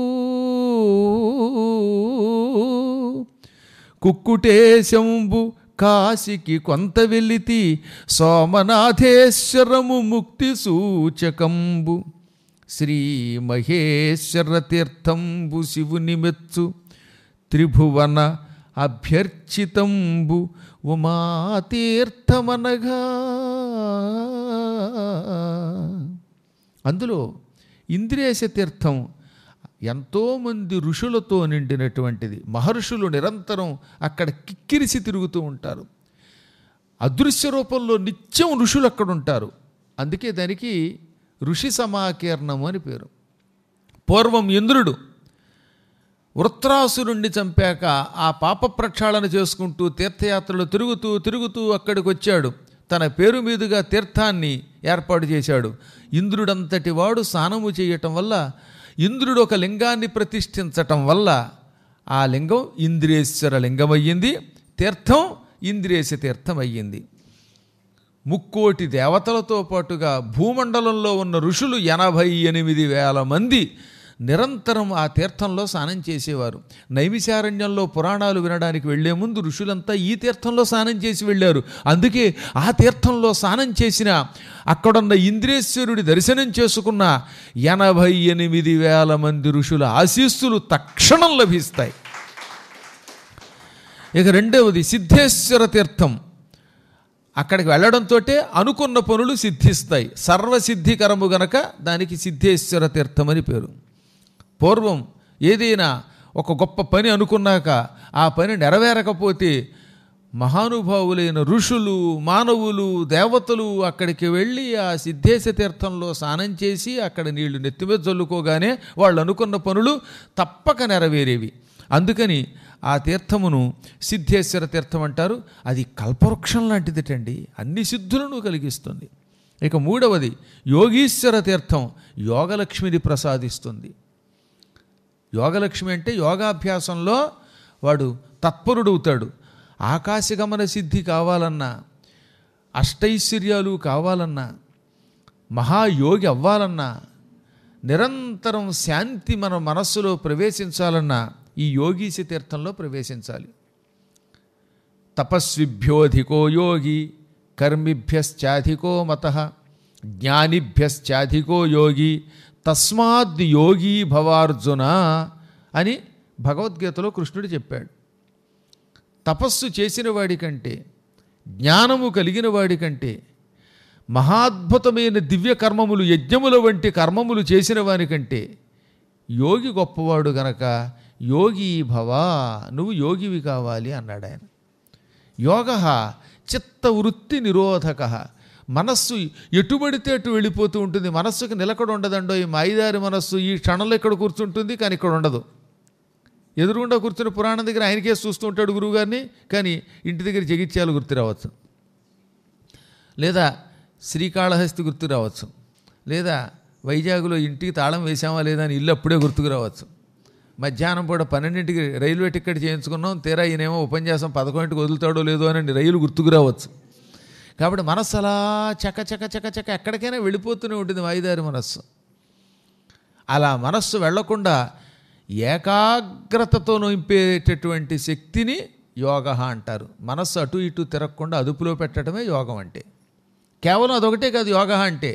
కుక్కుటేశంబు కాశికి కొంత వెలితి సోమనాథేశ్వరము ముక్తి సూచకంబు శ్రీ మహేశ్వర తీర్థంబు శివుని మెచ్చు త్రిభువన అభ్యర్చితంబు ఉమాతీర్థమనగా అందులో ఇంద్రియేశ తీర్థం ఎంతోమంది ఋషులతో నిండినటువంటిది మహర్షులు నిరంతరం అక్కడ కిక్కిరిసి తిరుగుతూ ఉంటారు అదృశ్య రూపంలో నిత్యం ఋషులు అక్కడ ఉంటారు అందుకే దానికి ఋషి సమాకీర్ణము అని పేరు పూర్వం ఇంద్రుడు వృత్రాసురుణ్ణి చంపాక ఆ పాప ప్రక్షాళన చేసుకుంటూ తీర్థయాత్రలు తిరుగుతూ తిరుగుతూ అక్కడికి వచ్చాడు తన పేరు మీదుగా తీర్థాన్ని ఏర్పాటు చేశాడు ఇంద్రుడంతటి వాడు స్నానము చేయటం వల్ల ఇంద్రుడు ఒక లింగాన్ని ప్రతిష్ఠించటం వల్ల ఆ లింగం ఇంద్రియేశ్వర లింగం అయ్యింది తీర్థం ఇంద్రియేశ తీర్థం అయ్యింది ముక్కోటి దేవతలతో పాటుగా భూమండలంలో ఉన్న ఋషులు ఎనభై ఎనిమిది వేల మంది నిరంతరం ఆ తీర్థంలో స్నానం చేసేవారు నైమిశారణ్యంలో పురాణాలు వినడానికి వెళ్లే ముందు ఋషులంతా ఈ తీర్థంలో స్నానం చేసి వెళ్ళారు అందుకే ఆ తీర్థంలో స్నానం చేసిన అక్కడున్న ఇంద్రేశ్వరుడి దర్శనం చేసుకున్న ఎనభై ఎనిమిది వేల మంది ఋషుల ఆశీస్సులు తక్షణం లభిస్తాయి ఇక రెండవది సిద్ధేశ్వర తీర్థం అక్కడికి వెళ్ళడంతో అనుకున్న పనులు సిద్ధిస్తాయి సర్వసిద్ధికరము గనక దానికి సిద్ధేశ్వర తీర్థం అని పేరు పూర్వం ఏదైనా ఒక గొప్ప పని అనుకున్నాక ఆ పని నెరవేరకపోతే మహానుభావులైన ఋషులు మానవులు దేవతలు అక్కడికి వెళ్ళి ఆ సిద్ధేశ తీర్థంలో స్నానం చేసి అక్కడ నీళ్లు నెత్తిమీద చల్లుకోగానే వాళ్ళు అనుకున్న పనులు తప్పక నెరవేరేవి అందుకని ఆ తీర్థమును సిద్ధేశ్వర తీర్థం అంటారు అది కల్పవృక్షం లాంటిదిటండి అన్ని సిద్ధులను కలిగిస్తుంది ఇక మూడవది యోగీశ్వర తీర్థం యోగలక్ష్మిని ప్రసాదిస్తుంది యోగలక్ష్మి అంటే యోగాభ్యాసంలో వాడు తత్పరుడవుతాడు ఆకాశగమన సిద్ధి కావాలన్నా అష్టైశ్వర్యాలు కావాలన్నా మహాయోగి అవ్వాలన్నా నిరంతరం శాంతి మన మనస్సులో ప్రవేశించాలన్నా ఈ యోగీశ తీర్థంలో ప్రవేశించాలి తపస్విభ్యోధికో యోగి కర్మిభ్యశ్చాధికో మత జ్ఞానిభ్యశ్చాధికో యోగి తస్మాద్ యోగి భవార్జున అని భగవద్గీతలో కృష్ణుడు చెప్పాడు తపస్సు చేసిన వాడి కంటే జ్ఞానము కలిగిన వాడి కంటే మహాద్భుతమైన దివ్య కర్మములు యజ్ఞముల వంటి కర్మములు చేసిన వానికంటే యోగి గొప్పవాడు గనక యోగి భవ నువ్వు యోగివి కావాలి అన్నాడు ఆయన యోగ చిత్తవృత్తి నిరోధక మనస్సు ఎటుబడితే అటు వెళ్ళిపోతూ ఉంటుంది మనస్సుకు నిలకడ ఉండదండో ఈ మాయిదారి మనస్సు ఈ క్షణంలో ఇక్కడ కూర్చుంటుంది కానీ ఇక్కడ ఉండదు ఎదురుగుండా కూర్చుని పురాణం దగ్గర ఆయనకే చూస్తూ ఉంటాడు గురువుగారిని కానీ ఇంటి దగ్గర జగిత్యాలు గుర్తు రావచ్చు లేదా శ్రీకాళహస్తి గుర్తు రావచ్చు లేదా వైజాగ్లో ఇంటికి తాళం వేసామా లేదా అని ఇల్లు అప్పుడే గుర్తుకు రావచ్చు మధ్యాహ్నం పూట పన్నెండింటికి రైల్వే టికెట్ చేయించుకున్నాం తీరా ఈయనేమో ఉపన్యాసం పదకొండింటికి వదులుతాడో లేదో అని రైలు గుర్తుకు రావచ్చు కాబట్టి మనస్సు అలా చక చక చక చక ఎక్కడికైనా వెళ్ళిపోతూనే ఉంటుంది వాయిదారి మనస్సు అలా మనస్సు వెళ్లకుండా ఏకాగ్రతతో నింపేటటువంటి శక్తిని యోగ అంటారు మనస్సు అటు ఇటు తిరగకుండా అదుపులో పెట్టడమే యోగం అంటే కేవలం అదొకటే కాదు యోగ అంటే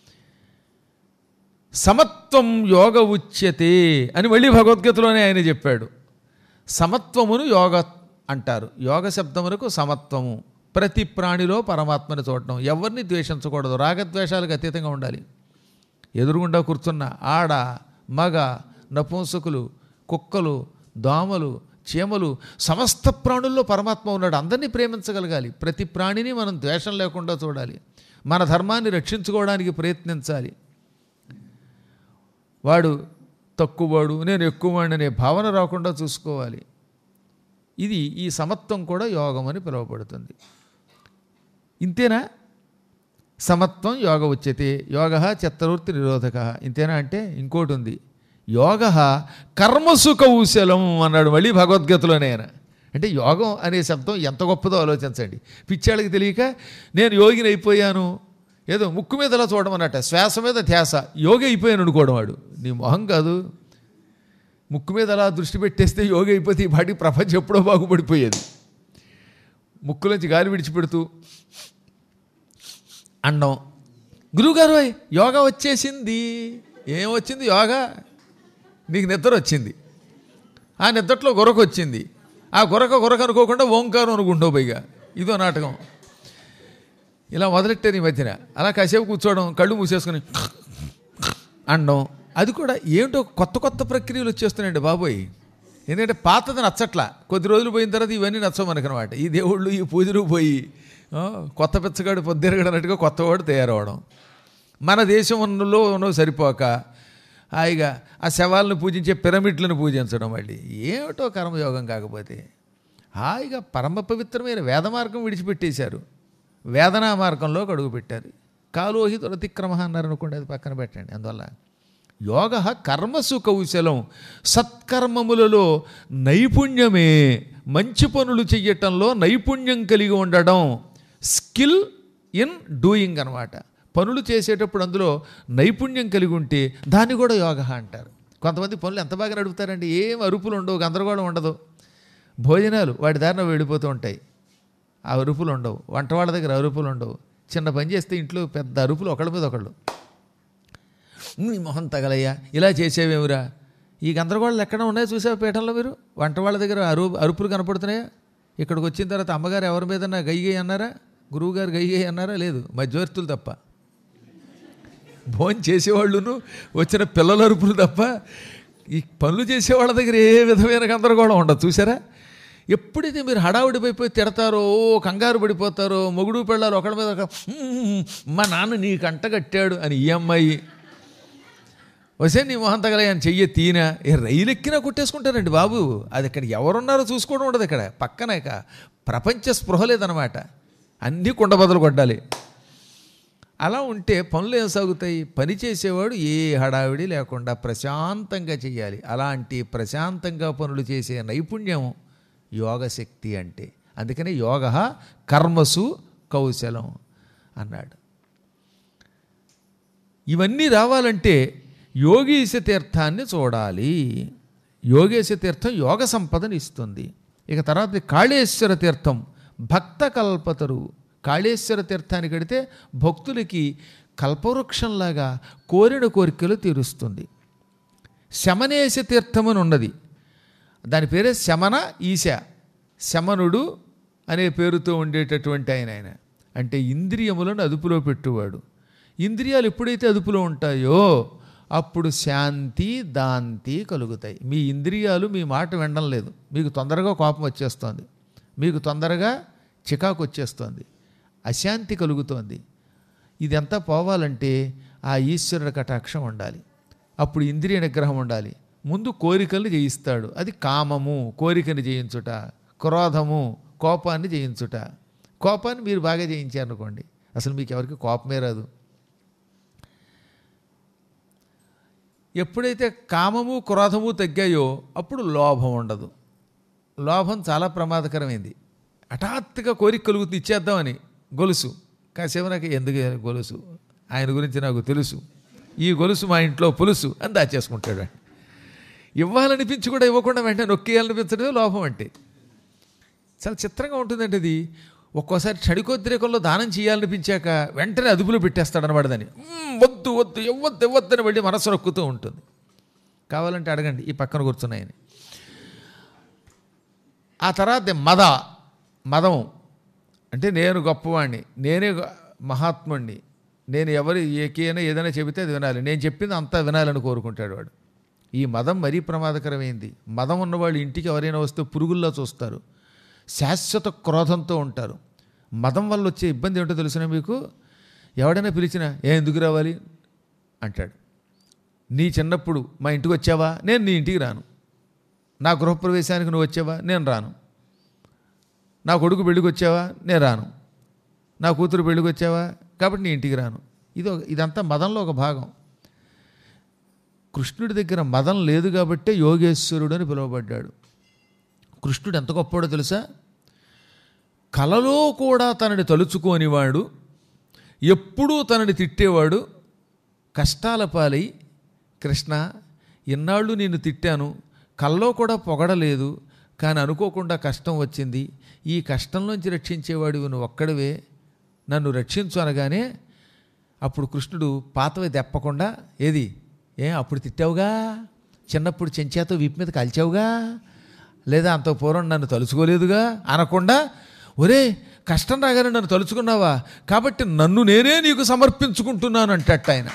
సమత్వం యోగ ఉచ్యతే అని మళ్ళీ భగవద్గీతలోనే ఆయన చెప్పాడు సమత్వమును యోగ అంటారు యోగ శబ్దమునకు సమత్వము ప్రతి ప్రాణిలో పరమాత్మని చూడటం ఎవరిని ద్వేషించకూడదు రాగద్వేషాలకు అతీతంగా ఉండాలి ఎదురుగుండా కూర్చున్న ఆడ మగ నపుంసకులు కుక్కలు దోమలు చీమలు సమస్త ప్రాణుల్లో పరమాత్మ ఉన్నాడు అందరినీ ప్రేమించగలగాలి ప్రతి ప్రాణిని మనం ద్వేషం లేకుండా చూడాలి మన ధర్మాన్ని రక్షించుకోవడానికి ప్రయత్నించాలి వాడు తక్కువవాడు నేను ఎక్కువవాడు అనే భావన రాకుండా చూసుకోవాలి ఇది ఈ సమత్వం కూడా యోగం అని పిలువబడుతుంది ఇంతేనా సమత్వం యోగ ఉచ్యతే యోగ చిత్తవృత్తి నిరోధక ఇంతేనా అంటే ఇంకోటి ఉంది యోగ కర్మసు కౌశలం అన్నాడు మళ్ళీ భగవద్గీతలోనే ఆయన అంటే యోగం అనే శబ్దం ఎంత గొప్పదో ఆలోచించండి పిచ్చాళ్ళకి తెలియక నేను యోగిని అయిపోయాను ఏదో ముక్కు మీద అలా చూడడం అన్నట్ట శ్వాస మీద ధ్యాస యోగి అయిపోయాను అనుకోవడం వాడు నీ మొహం కాదు ముక్కు మీద అలా దృష్టి పెట్టేస్తే యోగి అయిపోతే ఈ పాటికి ప్రపంచం ఎప్పుడో బాగుపడిపోయేది ముక్కులోంచి గాలి విడిచిపెడుతూ అండం గురువుగారు ఓయ్, యోగా వచ్చేసింది ఏం వచ్చింది యోగా నీకు నిద్ర వచ్చింది ఆ నిద్రలో గొరక వచ్చింది ఆ గొరక గొరక అనుకోకుండా ఓంకారం అనుకుంటావు పైగా ఇదో నాటకం ఇలా మొదలెట్టారు ఈ మధ్యన అలా కాసేపు కూర్చోవడం కళ్ళు మూసేసుకొని అండం అది కూడా ఏంటో కొత్త కొత్త ప్రక్రియలు వచ్చేస్తున్నాయండి బాబోయ్ ఎందుకంటే పాతది నచ్చట్లా కొద్ది రోజులు పోయిన తర్వాత ఇవన్నీ నచ్చవు మనకనమాట ఈ దేవుళ్ళు ఈ పూజలు పోయి ఆ, కొత్త పిచ్చగాడు పొద్దురగడనట్టుగా కొత్తవాడు తయారవడం మన దేశంలో ఉన్నవి సరిపోక హాయిగా ఆ శవాలను పూజించే పిరమిడ్లను పూజించడం మళ్ళీ ఏమిటో కర్మయోగం కాకపోతే హాయిగా పరమ పవిత్రమైన వేద మార్గం విడిచిపెట్టేశారు వేదనా మార్గంలో అడుగు పెట్టారు కాలోహిత అతిక్రమ అన్నారు అనుకోండి అది పక్కన పెట్టండి అందువల్ల యోగ కర్మసు కౌశలం సత్కర్మములలో నైపుణ్యమే మంచి పనులు చెయ్యటంలో నైపుణ్యం కలిగి ఉండడం స్కిల్ ఇన్ డూయింగ్ అనమాట పనులు చేసేటప్పుడు అందులో నైపుణ్యం కలిగి ఉంటే దాన్ని కూడా యోగ అంటారు కొంతమంది పనులు ఎంత బాగా నడుపుతారండి ఏం అరుపులు ఉండవు గందరగోళం ఉండదు భోజనాలు వాటి దారిన వెళ్ళిపోతూ ఉంటాయి ఆ అరుపులు ఉండవు వంట వాళ్ళ దగ్గర అరుపులు ఉండవు చిన్న పని చేస్తే ఇంట్లో పెద్ద అరుపులు ఒకళ్ళ మీద ఒకళ్ళు నీ మొహం తగలయ్యా ఇలా చేసేవేమిరా ఈ గందరగోళాలు ఎక్కడ ఉన్నాయో చూసావు పీఠంలో మీరు వంట వాళ్ళ దగ్గర అరు అరుపులు కనపడుతున్నాయా ఇక్కడికి వచ్చిన తర్వాత అమ్మగారు ఎవరి మీద గయ్యి అన్నారా గురువుగారు గయ్యి అన్నారా లేదు మధ్యవర్తులు తప్ప భోజనం చేసేవాళ్ళును వచ్చిన పిల్లల అరుపులు తప్ప ఈ పనులు చేసేవాళ్ళ దగ్గర ఏ విధమైన గందరగోళం ఉండదు చూసారా ఎప్పుడైతే మీరు హడావుడిపోయిపోయి తిడతారో కంగారు పడిపోతారో మొగుడు పెళ్ళారు ఒకళ్ళ మీద ఒక "మ్మ్, మా నాన్న నీకు అంట కట్టాడు అని ఈ అమ్మాయి వసే నీ మొహం తగలయ్యని చెయ్యి తీనా ఏ రైలు ఎక్కినా కొట్టేసుకుంటారండి బాబు అది ఇక్కడ ఎవరున్నారో చూసుకోవడం ఉండదు ఇక్కడ పక్కన ఇక ప్రపంచ స్పృహ లేదనమాట అన్నీ కుండబద్దలు కొట్టాలి అలా ఉంటే పనులు ఏం సాగుతాయి పని చేసేవాడు ఏ హడావిడి లేకుండా ప్రశాంతంగా చేయాలి అలాంటి ప్రశాంతంగా పనులు చేసే నైపుణ్యం యోగశక్తి అంటే అందుకని యోగ కర్మసు కౌశలం అన్నాడు ఇవన్నీ రావాలంటే యోగీశ తీర్థాన్ని చూడాలి యోగేశ తీర్థం యోగ సంపదను ఇస్తుంది ఇక తర్వాత కాళేశ్వర తీర్థం భక్త కల్పతరు కాళేశ్వర తీర్థానికి వెడితే భక్తులకి కల్పవృక్షంలాగా కోరిన కోరికలు తీరుస్తుంది శమనేశ తీర్థం అని ఉన్నది దాని పేరే శమన ఈశ శమనుడు అనే పేరుతో ఉండేటటువంటి ఆయన ఆయన అంటే ఇంద్రియములను అదుపులో పెట్టువాడు ఇంద్రియాలు ఎప్పుడైతే అదుపులో ఉంటాయో అప్పుడు శాంతి దాంతి కలుగుతాయి మీ ఇంద్రియాలు మీ మాట వినడం లేదు మీకు తొందరగా కోపం వచ్చేస్తోంది మీకు తొందరగా చికాకు వచ్చేస్తోంది అశాంతి కలుగుతోంది ఇదంతా పోవాలంటే ఆ ఈశ్వరుడి కటాక్షం ఉండాలి అప్పుడు ఇంద్రియ నిగ్రహం ఉండాలి ముందు కోరికలు జయిస్తాడు అది కామము కోరికని జయించుట క్రోధము కోపాన్ని జయించుట కోపాన్ని మీరు బాగా జయించారనుకోండి అసలు మీకు ఎవరికి కోపమే రాదు ఎప్పుడైతే కామము క్రోధము తగ్గాయో అప్పుడు లోభం ఉండదు లోభం చాలా ప్రమాదకరమైంది హఠాత్తుగా కోరిక కలుగుతుంది ఇచ్చేద్దామని గొలుసు కాసేపు నాకు ఎందుకు గొలుసు ఆయన గురించి నాకు తెలుసు ఈ గొలుసు మా ఇంట్లో పులుసు అని దాచేసుకుంటాడు ఆయన. ఇవ్వాలనిపించి కూడా ఇవ్వకుండా వెంటనే నొక్కేయాలనిపించడమే లోభం అంటే చాలా చిత్రంగా ఉంటుందండి అది ఒక్కోసారి క్షణికోద్రేకంలో దానం చేయాలనిపించాక వెంటనే అదుపులో పెట్టేస్తాడనమాట దాన్ని "మ్మ్, వద్దు వద్దు ఇవ్వద్దు ఇవ్వద్దని వెళ్ళి మనసు నొక్కుతూ ఉంటుంది కావాలంటే అడగండి ఈ పక్కన కూర్చున్నాయని ఆ తర్వాత మద మదం అంటే నేను గొప్పవాణ్ణి నేనే గొ- మహాత్ముణ్ణి నేను ఎవరు ఏకైనా ఏదైనా చెబితే అది వినాలి నేను చెప్పింది అంతా వినాలని కోరుకుంటాడు వాడు ఈ మదం మరీ ప్రమాదకరమైంది మదం ఉన్నవాళ్ళు ఇంటికి ఎవరైనా వస్తే పురుగుల్లా చూస్తారు శాశ్వత క్రోధంతో ఉంటారు మదం వల్ల వచ్చే ఇబ్బంది ఏంటో తెలిసిన మీకు ఎవడైనా పిలిచినా ఏ ఎందుకు రావాలి అంటాడు నీ చిన్నప్పుడు మా ఇంటికి వచ్చావా నేను నీ ఇంటికి రాను నా గృహప్రవేశానికి నువ్వు వచ్చావా నేను రాను నా కొడుకు పెళ్ళికి వచ్చావా నేను రాను నా కూతురు పెళ్ళికి వచ్చావా కాబట్టి నీ ఇంటికి రాను ఇది ఒక- ఇదంతా మదంలో ఒక భాగం కృష్ణుడి దగ్గర మదం లేదు కాబట్టే యోగేశ్వరుడు అని పిలువబడ్డాడు కృష్ణుడు ఎంత గొప్పవాడో తెలుసా కలలో కూడా తనని తలుచుకోనివాడు ఎప్పుడూ తనని తిట్టేవాడు కష్టాల పాలై కృష్ణ ఇన్నాళ్ళు నేను తిట్టాను కల్లో కూడా పొగడలేదు కానీ అనుకోకుండా కష్టం వచ్చింది ఈ కష్టంలోంచి రక్షించేవాడివి నువ్వు ఒక్కడివే నన్ను రక్షించు అనగానే అప్పుడు కృష్ణుడు పాతవి తెప్పకుండా ఏది ఏ అప్పుడు తిట్టావుగా చిన్నప్పుడు చెంచాతో వీపు మీద కాల్చావుగా లేదా అంత పూర్వం నన్ను తలుచుకోలేదుగా అనకుండా ఒరే కష్టం రాగానే నన్ను తలుచుకున్నావా కాబట్టి నన్ను నేనే నీకు సమర్పించుకుంటున్నాను అంటట్ట ఆయన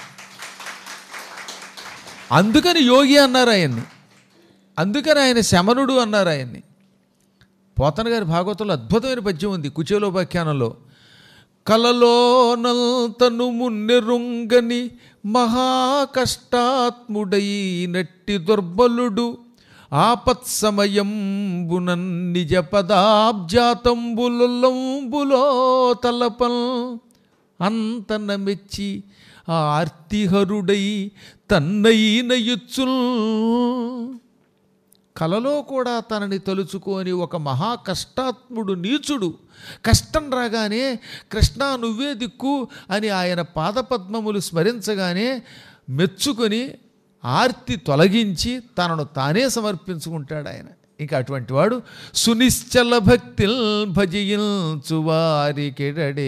అందుకని యోగి అన్నారు ఆయన్ని అందుకని ఆయన శమనుడు అన్నారు ఆయన్ని పోతన గారి భాగవతంలో అద్భుతమైన పద్యం ఉంది కుచేలోపాఖ్యానంలో కలలోనంతను మున్నెరుంగని మహాకష్టాత్ముడై నట్టి దుర్బలుడు ఆపత్సమయంబునన్ నిజ పదాబ్జాతంబులంబులో తలపల్ అంతన మెచ్చి ఆ ఆర్తిహరుడై తన్నైన యుచ్చుల్ కలలో కూడా తనని తలుచుకొని ఒక మహా కష్టాత్ముడు నీచుడు కష్టం రాగానే కృష్ణ నువ్వే దిక్కు అని ఆయన పాదపద్మములు స్మరించగానే మెచ్చుకొని ఆర్తి తొలగించి తనను తానే సమర్పించుకుంటాడు ఆయన ఇంకా అటువంటి వాడు సునిశ్చల భక్తిల్ భజయించు వారికెడడే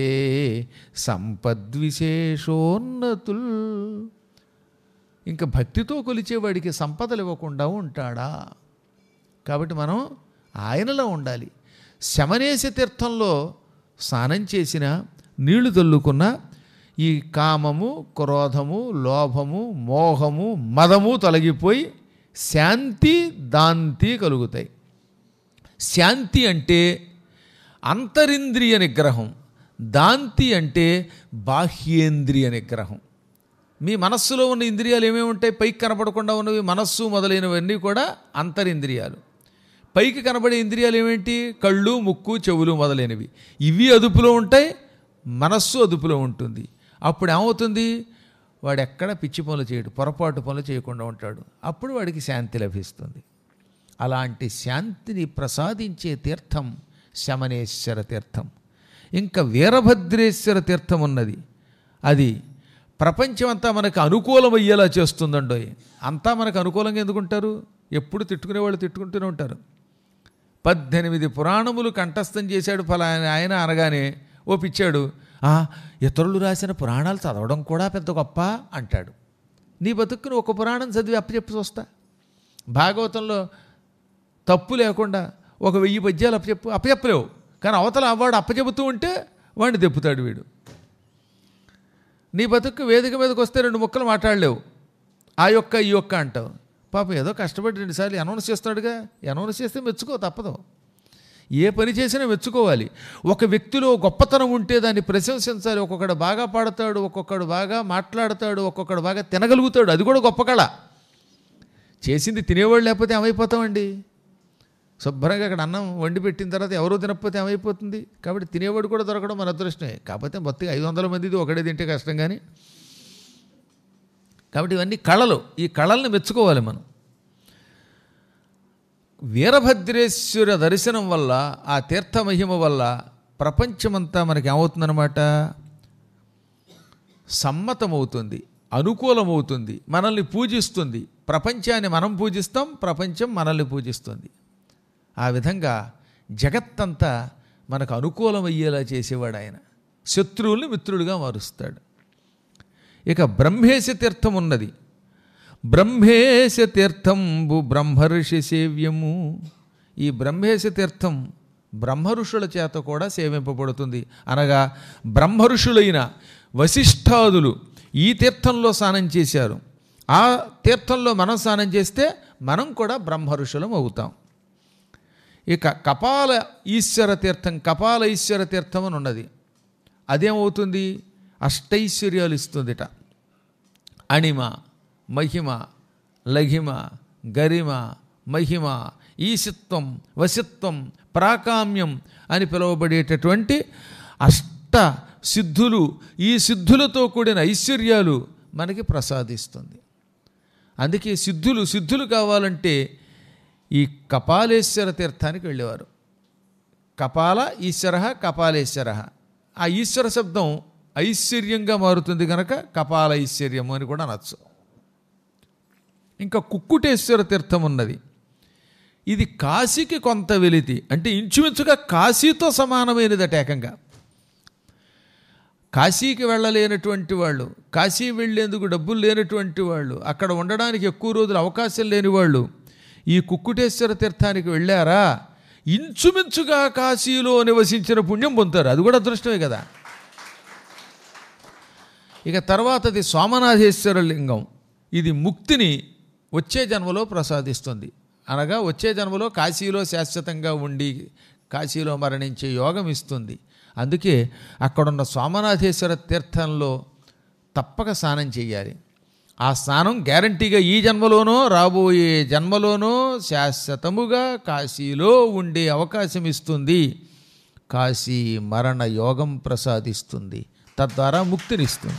సంపద్విశేషోన్నతుల్ ఇంకా భక్తితో కొలిచేవాడికి సంపదలు ఇవ్వకుండా ఉంటాడా కాబట్టి మనం ఆయనలో ఉండాలి శమనేశ తీర్థంలో స్నానం చేసిన నీళ్లు తల్లుకున్న ఈ కామము క్రోధము లోభము మోహము మదము తొలగిపోయి శాంతి దాంతి కలుగుతాయి శాంతి అంటే అంతరింద్రియ నిగ్రహం దాంతి అంటే బాహ్యేంద్రియ నిగ్రహం మీ మనస్సులో ఉన్న ఇంద్రియాలు ఏమేమి ఉంటాయి పైకి కనపడకుండా ఉన్నవి మనస్సు మొదలైనవన్నీ కూడా అంతరింద్రియాలు పైకి కనబడే ఇంద్రియాలు ఏమేంటి కళ్ళు ముక్కు చెవులు మొదలైనవి ఇవి అదుపులో ఉంటాయి మనస్సు అదుపులో ఉంటుంది అప్పుడు ఏమవుతుంది వాడు ఎక్కడ పిచ్చి పనులు చేయడు పొరపాటు పనులు చేయకుండా ఉంటాడు అప్పుడు వాడికి శాంతి లభిస్తుంది అలాంటి శాంతిని ప్రసాదించే తీర్థం శమనేశ్వర తీర్థం ఇంకా వీరభద్రేశ్వర తీర్థం ఉన్నది అది ప్రపంచం అంతా మనకు అనుకూలమయ్యేలా చేస్తుందండో అంతా మనకు అనుకూలంగా ఎందుకుంటారు ఎప్పుడు తిట్టుకునే వాళ్ళు తిట్టుకుంటూనే ఉంటారు పద్దెనిమిది పురాణములు కంఠస్థం చేశాడు ఫలానా ఆయన అనగానే ఓ పిచ్చాడు "ఆ, ఇతరులు రాసిన పురాణాలు చదవడం కూడా పెద్ద గొప్ప అంటాడు నీ బతుక్కుని ఒక పురాణం చదివి అప్పచెప్పి చూస్తా భాగవతంలో తప్పు లేకుండా ఒక వెయ్యి పద్యాలు అప్పచెప్పు అప్పచెప్పలేవు కానీ అవతల వాడు అప్పచెబుతూ ఉంటే వాడిని తెప్పుతాడు వీడు నీ బతుకు వేదిక మీదకి వస్తే రెండు ముక్కలు మాట్లాడలేవు ఆ యొక్క ఈ యొక్క అంటావు పాపం ఏదో కష్టపడి రెండుసార్లు అనౌన్స్ చేస్తున్నాడుగా అనౌన్స్ చేస్తే మెచ్చుకో తప్పదు ఏ పని చేసినా మెచ్చుకోవాలి ఒక వ్యక్తిలో గొప్పతనం ఉంటే దాన్ని ప్రశంసించాలి ఒక్కొక్కడు బాగా పాడతాడు ఒక్కొక్కడు బాగా మాట్లాడతాడు ఒక్కొక్కడు బాగా తినగలుగుతాడు అది కూడా గొప్ప కళ చేసింది తినేవాళ్ళు లేకపోతే ఏమైపోతామండి శుభ్రంగా అక్కడ అన్నం వండి పెట్టిన తర్వాత ఎవరూ తినకపోతే ఏమైపోతుంది కాబట్టి తినేవాడు కూడా దొరకడం మన అదృష్టమే కాకపోతే మొత్తం ఐదు వందల మందిది ఒకడే తింటే కష్టం కానీ కాబట్టి ఇవన్నీ కళలు ఈ కళల్ని మెచ్చుకోవాలి మనం వీరభద్రేశ్వర దర్శనం వల్ల ఆ తీర్థ మహిమ వల్ల ప్రపంచమంతా మనకి ఏమవుతుందన్నమాట సమ్మతమవుతుంది అనుకూలమవుతుంది మనల్ని పూజిస్తుంది ప్రపంచాన్ని మనం పూజిస్తాం ప్రపంచం మనల్ని పూజిస్తుంది ఆ విధంగా జగత్తంతా మనకు అనుకూలమయ్యేలా చేసేవాడు ఆయన శత్రువుల్ని మిత్రులుగా మారుస్తాడు ఇక బ్రహ్మేశ తీర్థం ఉన్నది బ్రహ్మేశ తీర్థంబు బ్రహ్మర్షి సేవ్యము ఈ బ్రహ్మేశ తీర్థం బ్రహ్మఋషుల చేత కూడా సేవింపబడుతుంది అనగా బ్రహ్మఋషులైన వశిష్ఠాదులు ఈ తీర్థంలో స్నానం చేశారు ఆ తీర్థంలో మనం స్నానం చేస్తే మనం కూడా బ్రహ్మఋషులం అవుతాం ఇక కపాల ఈశ్వర తీర్థం కపాల ఈశ్వర తీర్థం అని ఉన్నది అదేమవుతుంది అష్టైశ్వర్యాలు ఇస్తుందిట అణిమ మహిమ లఘిమ గరిమ మహిమ ఈశిత్వం వశిత్వం ప్రాకామ్యం అని పిలువబడేటటువంటి అష్ట సిద్ధులు ఈ సిద్ధులతో కూడిన ఐశ్వర్యాలు మనకి ప్రసాదిస్తుంది అందుకే సిద్ధులు సిద్ధులు కావాలంటే ఈ కపాలేశ్వర తీర్థానికి వెళ్ళేవారు కపాల ఈశ్వర కపాలేశ్వర ఆ ఈశ్వర శబ్దం ఐశ్వర్యంగా మారుతుంది కనుక కపాల ఐశ్వర్యము అని కూడా అనొచ్చు ఇంకా కుక్కుటేశ్వర తీర్థం ఉన్నది ఇది కాశీకి కొంత వెలితి అంటే ఇంచుమించుగా కాశీతో సమానమైనదట ఏకంగా కాశీకి వెళ్ళలేనటువంటి వాళ్ళు కాశీ వెళ్ళేందుకు డబ్బులు లేనటువంటి వాళ్ళు అక్కడ ఉండడానికి ఎక్కువ రోజులు అవకాశం లేని వాళ్ళు ఈ కుక్కుటేశ్వర తీర్థానికి వెళ్ళారా ఇంచుమించుగా కాశీలో నివసించిన పుణ్యం పొందుతారు అది కూడా అదృష్టమే కదా ఇక తర్వాతది సోమనాథేశ్వర లింగం ఇది ముక్తిని వచ్చే జన్మలో ప్రసాదిస్తుంది అనగా వచ్చే జన్మలో కాశీలో శాశ్వతంగా ఉండి కాశీలో మరణించే యోగం ఇస్తుంది అందుకే అక్కడున్న సోమనాథేశ్వర తీర్థంలో తప్పక స్నానం చేయాలి ఆ స్నానం గ్యారంటీగా ఈ జన్మలోనో రాబోయే జన్మలోనో శాశ్వతముగా కాశీలో ఉండే అవకాశం ఇస్తుంది కాశీ మరణ యోగం ప్రసాదిస్తుంది తద్వారా ముక్తినిస్తుంది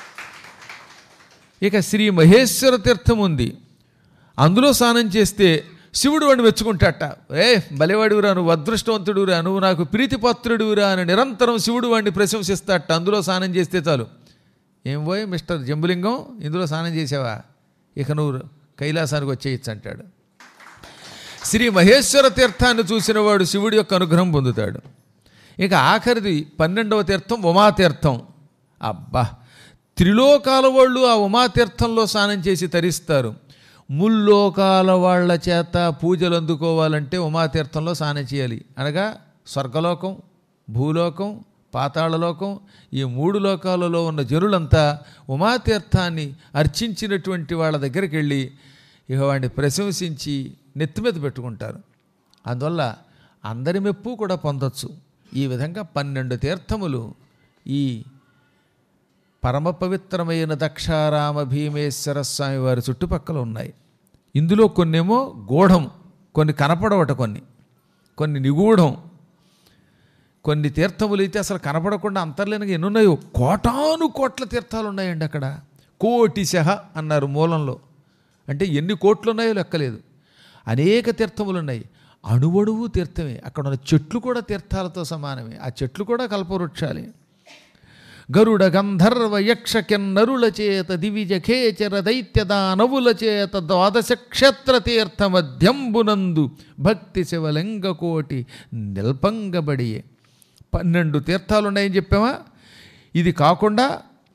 ఇక శ్రీ మహేశ్వర తీర్థం ఉంది అందులో స్నానం చేస్తే శివుడు వాడిని మెచ్చుకుంటాట ఏ బలివాడివిరా నువ్వు అదృష్టవంతుడురా నువ్వు నాకు ప్రీతిపాత్రుడివిరా అని నిరంతరం శివుడు వాడిని ప్రశంసిస్తాట అందులో స్నానం చేస్తే చాలు ఏం పోయి మిస్టర్ జంబులింగం ఇందులో స్నానం చేసావా ఇక నువ్వు కైలాసానికి వచ్చేయచ్చు అంటాడు శ్రీ మహేశ్వర తీర్థాన్ని చూసిన వాడు శివుడి యొక్క అనుగ్రహం పొందుతాడు ఇక ఆఖరిది పన్నెండవ తీర్థం ఉమాతీర్థం అబ్బా త్రిలోకాల వాళ్ళు ఆ ఉమాతీర్థంలో స్నానం చేసి తరిస్తారు ముల్లోకాల వాళ్ళ చేత పూజలు అందుకోవాలంటే ఉమాతీర్థంలో స్నానం చేయాలి అనగా స్వర్గలోకం భూలోకం పాతాళలోకం ఈ మూడు లోకాలలో ఉన్న జనులంతా ఉమాతీర్థాన్ని అర్చించినటువంటి వాళ్ళ దగ్గరికి వెళ్ళి ఇక వాడిని ప్రశంసించి నెత్తి మీద పెట్టుకుంటారు అందువల్ల అందరి మెప్పు కూడా పొందొచ్చు ఈ విధంగా పన్నెండు తీర్థములు ఈ పరమ పవిత్రమైన దక్షారామ భీమేశ్వర స్వామి వారి చుట్టుపక్కల ఉన్నాయి ఇందులో కొన్నేమో గూఢం కొన్ని కనపడవట కొన్ని కొన్ని నిగూఢం కొన్ని తీర్థములు అయితే అసలు కనపడకుండా అంతర్లేనిగా ఎన్ని ఉన్నాయో కోటాను కోట్ల తీర్థాలు ఉన్నాయండి అక్కడ కోటిశహ అన్నారు మూలంలో అంటే ఎన్ని కోట్లు ఉన్నాయో లెక్కలేదు అనేక తీర్థములు ఉన్నాయి అణువణువు తీర్థమే అక్కడ ఉన్న చెట్లు కూడా తీర్థాలతో సమానమే ఆ చెట్లు కూడా కల్పవృక్షాలే గరుడ గంధర్వ యక్ష కిన్నరుల చేత దివిజ ఖేచర దైత్యదానవుల చేత ద్వాదశ క్షేత్ర తీర్థ మధ్యంబునందు భక్తి శివలింగ కోటి నిల్పంగబడియే పన్నెండు తీర్థాలు ఉన్నాయని చెప్పామా ఇది కాకుండా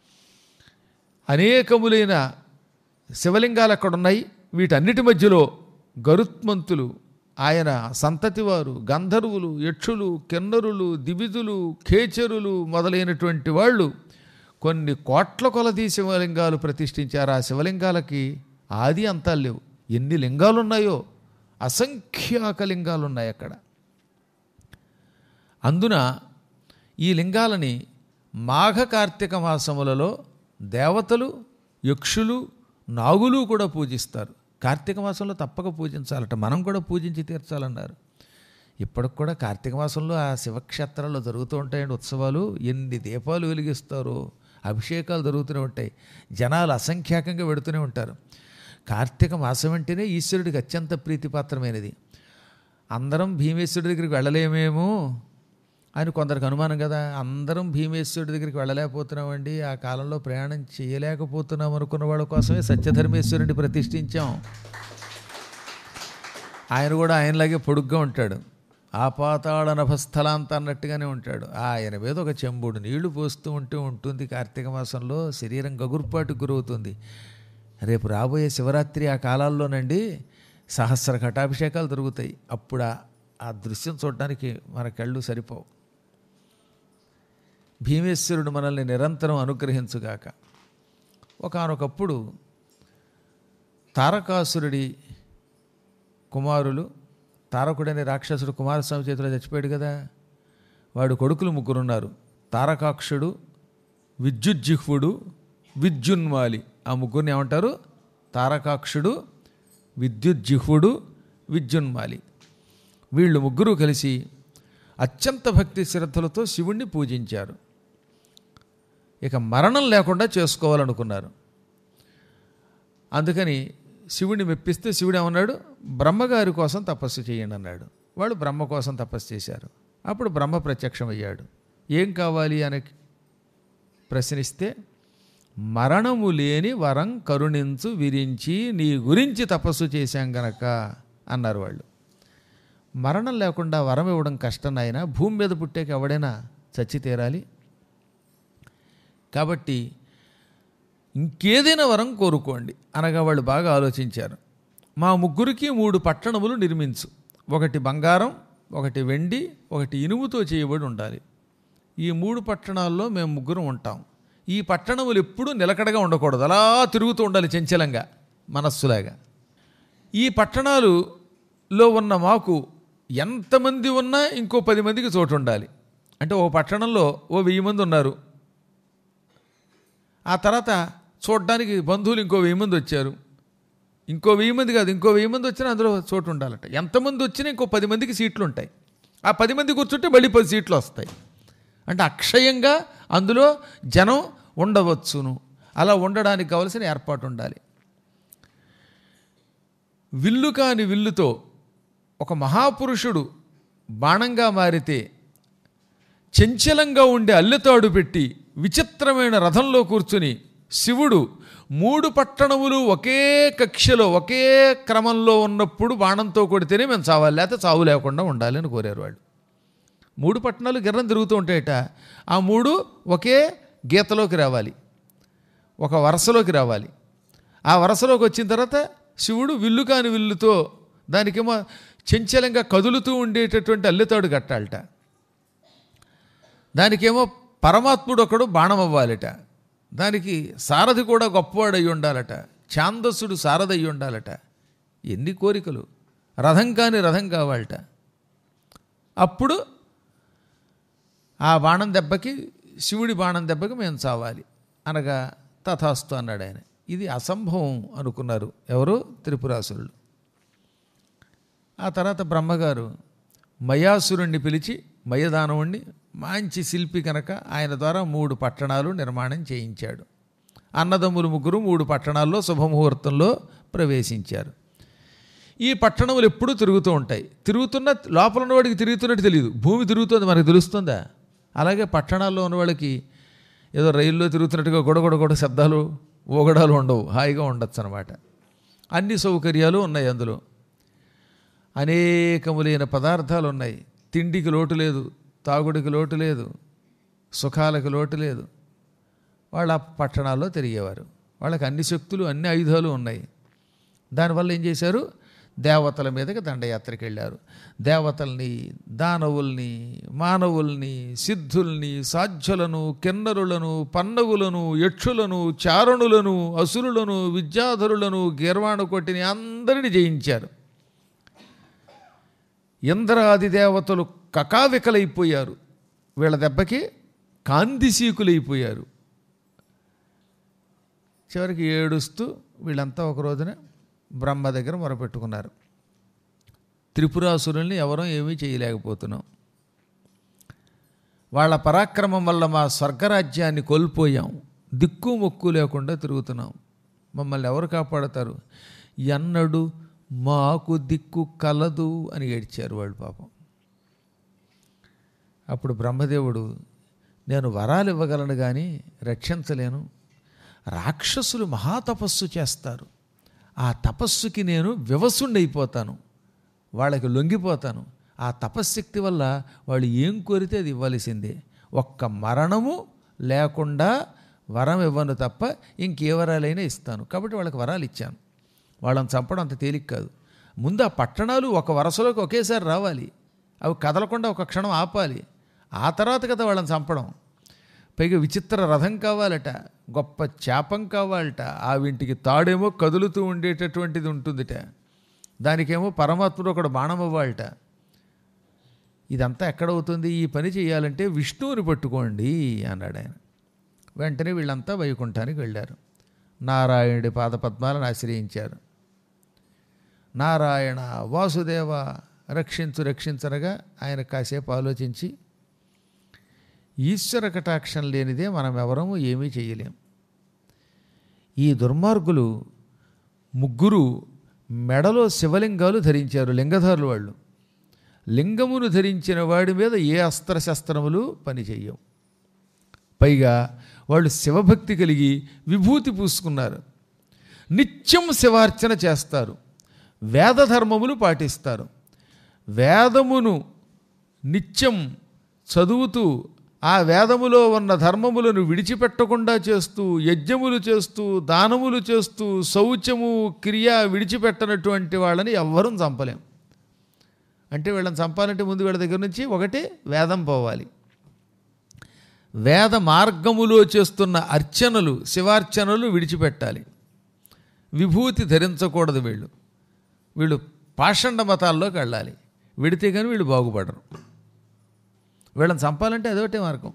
అనేకములైన శివలింగాలు అక్కడ ఉన్నాయి వీటన్నిటి మధ్యలో గరుత్మంతులు ఆయన సంతతి వారు గంధర్వులు యక్షులు కిన్నరులు దివిజులు ఖేచరులు మొదలైనటువంటి వాళ్ళు కొన్ని కోట్ల కొలది శివలింగాలు ప్రతిష్ఠించారు ఆ శివలింగాలకి ఆది అంతాలు లేవు ఎన్ని లింగాలు ఉన్నాయో అసంఖ్యాక లింగాలు ఉన్నాయి అక్కడ అందున ఈ లింగాలని మాఘ కార్తీక మాసములలో దేవతలు యక్షులు నాగులు కూడా పూజిస్తారు కార్తీక మాసంలో తప్పక పూజించాలట మనం కూడా పూజించి తీర్చాలన్నారు ఇప్పటికి కూడా కార్తీక మాసంలో ఆ శివక్షేత్రాల్లో జరుగుతూ ఉంటాయండి ఉత్సవాలు ఎన్ని దీపాలు వెలిగిస్తారో అభిషేకాలు జరుగుతూనే ఉంటాయి జనాలు అసంఖ్యాకంగా పెడుతూనే ఉంటారు కార్తీక మాసం అంటేనే ఈశ్వరుడికి అత్యంత ప్రీతిపాత్రమైనది అందరం భీమేశ్వరుడి దగ్గరికి వెళ్ళలేమేమో అని కొందరికి అనుమానం కదా అందరం భీమేశ్వరుడి దగ్గరికి వెళ్ళలేకపోతున్నామండి ఆ కాలంలో ప్రయాణం చేయలేకపోతున్నాం అనుకున్న వాళ్ళ కోసమే సత్యధర్మేశ్వరుడిని ప్రతిష్ఠించాం ఆయన కూడా ఆయనలాగే పొడుగ్గా ఉంటాడు ఆపాతాళ నభస్థలాంత అన్నట్టుగానే ఉంటాడు ఆయన మీద ఒక చెంబుడు నీళ్లు పోస్తూ ఉంటే ఉంటుంది కార్తీక మాసంలో శరీరం గగుర్పాటుకు గురవుతుంది రేపు రాబోయే శివరాత్రి ఆ కాలాల్లోనండి సహస్ర ఘటాభిషేకాలు దొరుకుతాయి అప్పుడు ఆ- ఆ దృశ్యం చూడడానికి మన కళ్ళు సరిపోవు భీమేశ్వరుడు మనల్ని నిరంతరం అనుగ్రహించుగాక ఒకానొకప్పుడు తారకాసురుడి కుమారులు తారకుడనే రాక్షసుడు కుమారస్వామి చేతిలో చచ్చిపోయాడు కదా వాడు కొడుకులు ముగ్గురున్నారు తారకాక్షుడు విద్యుజ్జిహ్వుడు విద్యున్మాలి ఆ ముగ్గురిని ఏమంటారు తారకాక్షుడు విద్యుజ్జిహ్వుడు విద్యున్మాలి వీళ్ళు ముగ్గురు కలిసి అత్యంత భక్తి శ్రద్ధలతో శివుణ్ణి పూజించారు ఇక మరణం లేకుండా చేసుకోవాలనుకున్నారు అందుకని శివుడిని మెప్పిస్తే శివుడు ఏమన్నాడు బ్రహ్మగారి కోసం తపస్సు చేయండి అన్నాడు వాళ్ళు బ్రహ్మ కోసం తపస్సు చేశారు అప్పుడు బ్రహ్మ ప్రత్యక్షమయ్యాడు ఏం కావాలి అని ప్రశ్నిస్తే మరణము లేని వరం కరుణించు విరించి నీ గురించి తపస్సు చేశాం గనక అన్నారు వాళ్ళు మరణం లేకుండా వరం ఇవ్వడం కష్టం నాయన భూమి మీద పుట్టాక ఎవడైనా చచ్చి తీరాలి కాబట్టి ఇంకేదైనా వరం కోరుకోండి అనగా వాళ్ళు బాగా ఆలోచించారు మా ముగ్గురికి మూడు పట్టణములు నిర్మించు ఒకటి బంగారం ఒకటి వెండి ఒకటి ఇనుముతో చేయబడి ఉండాలి ఈ మూడు పట్టణాల్లో మేము ముగ్గురం ఉంటాం ఈ పట్టణములు ఎప్పుడూ నిలకడగా ఉండకూడదు అలా తిరుగుతూ ఉండాలి చంచలంగా మనస్సులాగా ఈ పట్టణాలులో ఉన్న మాకు ఎంతమంది ఉన్నా ఇంకో పది మందికి చోటు ఉండాలి అంటే ఓ పట్టణంలో ఓ వెయ్యి మంది ఉన్నారు ఆ తర్వాత చూడడానికి బంధువులు ఇంకో వెయ్యి మంది వచ్చారు ఇంకో వెయ్యి మంది కాదు ఇంకో వెయ్యి మంది వచ్చినా అందులో చోటు ఉండాలట ఎంతమంది వచ్చినా ఇంకో పది మందికి సీట్లు ఉంటాయి ఆ పది మంది కూర్చుంటే మళ్ళీ పది సీట్లు వస్తాయి అంటే అక్షయంగా అందులో జనం ఉండవచ్చును అలా ఉండడానికి కావలసిన ఏర్పాటు ఉండాలి విల్లు కాని విల్లుతో ఒక మహాపురుషుడు బాణంగా మారితే చంచలంగా ఉండే అల్లెతాడు పెట్టి విచిత్రమైన రథంలో కూర్చుని శివుడు మూడు పట్టణములు ఒకే కక్షలో ఒకే క్రమంలో ఉన్నప్పుడు బాణంతో కొడితేనే మేము చావాలి లేకపోతే చావు లేకుండా ఉండాలి అని కోరారు వాళ్ళు మూడు పట్టణాలు గిర్రం తిరుగుతూ ఉంటాయట ఆ మూడు ఒకే గీతలోకి రావాలి ఒక వరుసలోకి రావాలి ఆ వరుసలోకి వచ్చిన తర్వాత శివుడు విల్లు కాని విల్లుతో దానికేమో చంచలంగా కదులుతూ ఉండేటటువంటి అల్లెతాడు కట్టాలట దానికేమో పరమాత్ముడు ఒకడు బాణం అవ్వాలట దానికి సారథి కూడా గొప్పవాడు అయి ఉండాలట ఛాందస్సుడు సారథి అయి ఉండాలట ఎన్ని కోరికలు రథం కాని రథం కావాలట అప్పుడు ఆ బాణం దెబ్బకి శివుడి బాణం దెబ్బకి మేము చావాలి అనగా తథాస్తు అన్నాడు ఆయన ఇది అసంభవం అనుకున్నారు ఎవరు త్రిపురాసురులు ఆ తర్వాత బ్రహ్మగారు మయాసురుణ్ణి పిలిచి మయదానవుణ్ణి మంచి శిల్పి కనుక ఆయన ద్వారా మూడు పట్టణాలు నిర్మాణం చేయించాడు అన్నదమ్ములు ముగ్గురు మూడు పట్టణాల్లో శుభముహూర్తంలో ప్రవేశించారు ఈ పట్టణములు ఎప్పుడూ తిరుగుతూ ఉంటాయి తిరుగుతున్న లోపల ఉన్నవాడికి తిరుగుతున్నట్టు తెలియదు భూమి తిరుగుతుంది మనకు తెలుస్తుందా అలాగే పట్టణాల్లో ఉన్నవాళ్ళకి ఏదో రైల్లో తిరుగుతున్నట్టుగా గొడగొడ గొడ శబ్దాలు ఓగడాలు ఉండవు హాయిగా ఉండొచ్చు అనమాట అన్ని సౌకర్యాలు ఉన్నాయి అందులో అనేకములైన పదార్థాలు ఉన్నాయి తిండికి లోటు లేదు తాగుడికి లోటు లేదు సుఖాలకు లోటు లేదు వాళ్ళ ఆ పట్టణాల్లో తిరిగేవారు వాళ్ళకి అన్ని శక్తులు అన్ని ఆయుధాలు ఉన్నాయి దానివల్ల ఏం చేశారు దేవతల మీదకి దండయాత్రకి వెళ్ళారు దేవతల్ని దానవుల్ని మానవుల్ని సిద్ధుల్ని సాధ్యులను కిన్నరులను పన్నవులను యక్షులను చారణులను అసురులను విద్యాధరులను గీర్వాణ కొట్టిని అందరిని జయించారు ఇంద్రాది దేవతలు కకావికలైపోయారు వీళ్ళ దెబ్బకి కాందిసీకులైపోయారు చివరికి ఏడుస్తూ వీళ్ళంతా ఒక రోజున బ్రహ్మ దగ్గర మొరపెట్టుకున్నారు త్రిపురాసురుల్ని ఎవరూ ఏమీ చేయలేకపోతున్నాం వాళ్ళ పరాక్రమం వల్ల మా స్వర్గరాజ్యాన్ని కోల్పోయాం దిక్కు మొక్కు లేకుండా తిరుగుతున్నాం మమ్మల్ని ఎవరు కాపాడతారు ఎన్నడు మాకు దిక్కు కలదు అని ఏడ్చారు వాళ్ళు పాపం అప్పుడు బ్రహ్మదేవుడు నేను వరాలు ఇవ్వగలను కానీ రక్షించలేను రాక్షసులు మహాతపస్సు చేస్తారు ఆ తపస్సుకి నేను వివసుండైపోతాను వాళ్ళకి లొంగిపోతాను ఆ తపశ్శక్తి వల్ల వాళ్ళు ఏం కోరితే అది ఇవ్వాల్సిందే ఒక్క మరణము లేకుండా వరం ఇవ్వను తప్ప ఇంకే వరాలైనా ఇస్తాను కాబట్టి వాళ్ళకి వరాలు ఇచ్చాను వాళ్ళని చంపడం అంత తేలిక కాదు ముందు ఆ పట్టణాలు ఒక వరుసలోకి ఒకేసారి రావాలి అవి కదలకుండా ఒక క్షణం ఆపాలి ఆ తర్వాత కదా వాళ్ళని చంపడం పైగా విచిత్ర రథం కావాలట గొప్ప చేపం కావాలట ఆ వీటికి తాడేమో కదులుతూ ఉండేటటువంటిది ఉంటుందిట దానికేమో పరమాత్ముడు ఒకడు బాణం ఇవ్వాలట ఇదంతా ఎక్కడవుతుంది ఈ పని చేయాలంటే విష్ణువుని పట్టుకోండి అన్నాడు ఆయన వెంటనే వీళ్ళంతా వైకుంఠానికి వెళ్ళారు నారాయణుడి పాదపద్మాలను ఆశ్రయించారు నారాయణ వాసుదేవ రక్షించు రక్షించరగా ఆయన కాసేపు ఆలోచించి ఈశ్వర కటాక్షం లేనిదే మనం ఎవరము ఏమీ చేయలేం ఈ దుర్మార్గులు ముగ్గురు మెడలో శివలింగాలు ధరించారు లింగధారులు వాళ్ళు లింగమును ధరించిన వాడి మీద ఏ అస్త్రశస్త్రములు పనిచేయవు పైగా వాళ్ళు శివభక్తి కలిగి విభూతి పూసుకున్నారు నిత్యం శివార్చన చేస్తారు వేదధర్మములు పాటిస్తారు వేదమును నిత్యం చదువుతూ ఆ వేదములో ఉన్న ధర్మములను విడిచిపెట్టకుండా చేస్తూ యజ్ఞములు చేస్తూ దానములు చేస్తూ శౌచము క్రియ విడిచిపెట్టనటువంటి వాళ్ళని ఎవ్వరూ చంపలేం అంటే వీళ్ళని చంపాలంటే ముందు వీళ్ళ దగ్గర నుంచి ఒకటి వేదం పోవాలి వేద మార్గములో చేస్తున్న అర్చనలు శివార్చనలు విడిచిపెట్టాలి విభూతి ధరించకూడదు వీళ్ళు వీళ్ళు పాషండ మతాల్లోకి వెళ్ళాలి విడితే కానీ వీళ్ళు బాగుపడరు వీళ్ళని చంపాలంటే అదొకటే మార్గం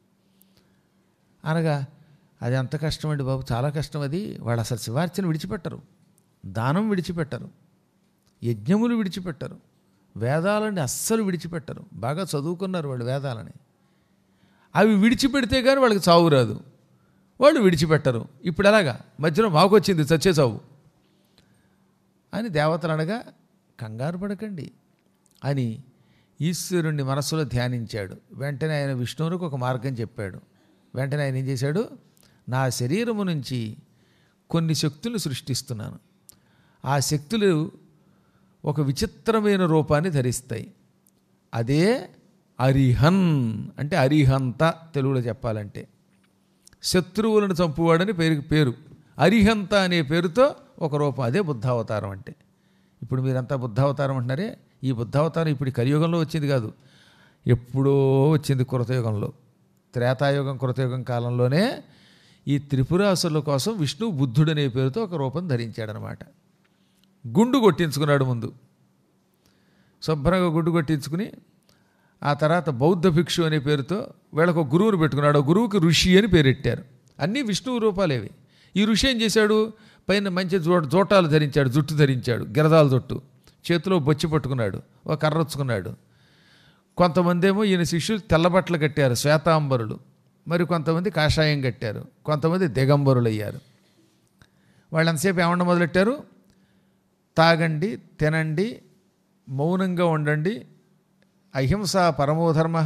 అనగా అది ఎంత కష్టం అండి బాబు చాలా కష్టం అది వాళ్ళు అసలు శివార్చన విడిచిపెట్టరు దానం విడిచిపెట్టరు యజ్ఞములు విడిచిపెట్టరు వేదాలని అస్సలు విడిచిపెట్టరు బాగా చదువుకున్నారు వాళ్ళు వేదాలని అవి విడిచిపెడితే కానీ వాళ్ళకి చావు రాదు వాళ్ళు విడిచిపెట్టరు ఇప్పుడు ఎలాగా మధ్యలో మాకు వచ్చింది చచ్చే చావు అని దేవతలు అనగా కంగారు పడకండి అని ఈశ్వరుణ్ణి మనస్సులో ధ్యానించాడు వెంటనే ఆయన విష్ణువునికి ఒక మార్గం చెప్పాడు వెంటనే ఆయన ఏం చేశాడు నా శరీరము నుంచి కొన్ని శక్తులు సృష్టిస్తున్నాను ఆ శక్తులు ఒక విచిత్రమైన రూపాన్ని ధరిస్తాయి అదే అరిహన్ అంటే అరిహంత తెలుగులో చెప్పాలంటే శత్రువులను చంపువాడని పేరు పేరు అరిహంత అనే పేరుతో ఒక రూపం అదే బుద్ధావతారం అంటే ఇప్పుడు మీరంతా బుద్ధావతారం అంటున్నారే ఈ బుద్ధావతారం ఇప్పుడు ఈ కలియుగంలో వచ్చింది కాదు ఎప్పుడో వచ్చింది కృతయుగంలో త్రేతాయుగం కృతయుగం కాలంలోనే ఈ త్రిపురాసుల కోసం విష్ణు బుద్ధుడు అనే పేరుతో ఒక రూపం ధరించాడనమాట గుండు కొట్టించుకున్నాడు ముందు శుభ్రంగా గుండు కొట్టించుకుని ఆ తర్వాత బౌద్ధ భిక్షు అనే పేరుతో వీళ్ళకు ఒక గురువుని పెట్టుకున్నాడు ఆ గురువుకి ఋషి అని పేరెట్టారు అన్నీ విష్ణువు రూపాలేవి ఈ ఋషి ఏం చేశాడు పైన మంచి జో జోటాలు ధరించాడు జుట్టు ధరించాడు గిరదాల జుట్టు చేతిలో బొచ్చి పట్టుకున్నాడు ఒక కర్రొచ్చుకున్నాడు కొంతమంది ఏమో ఈయన శిష్యులు తెల్లబట్టలు కట్టారు శ్వేతాంబరులు మరి కొంతమంది కాషాయం కట్టారు కొంతమంది దిగంబరులు అయ్యారు వాళ్ళు ఎంతసేపు ఏమన్నా మొదలెట్టారు తాగండి తినండి మౌనంగా ఉండండి అహింస పరమోధర్మ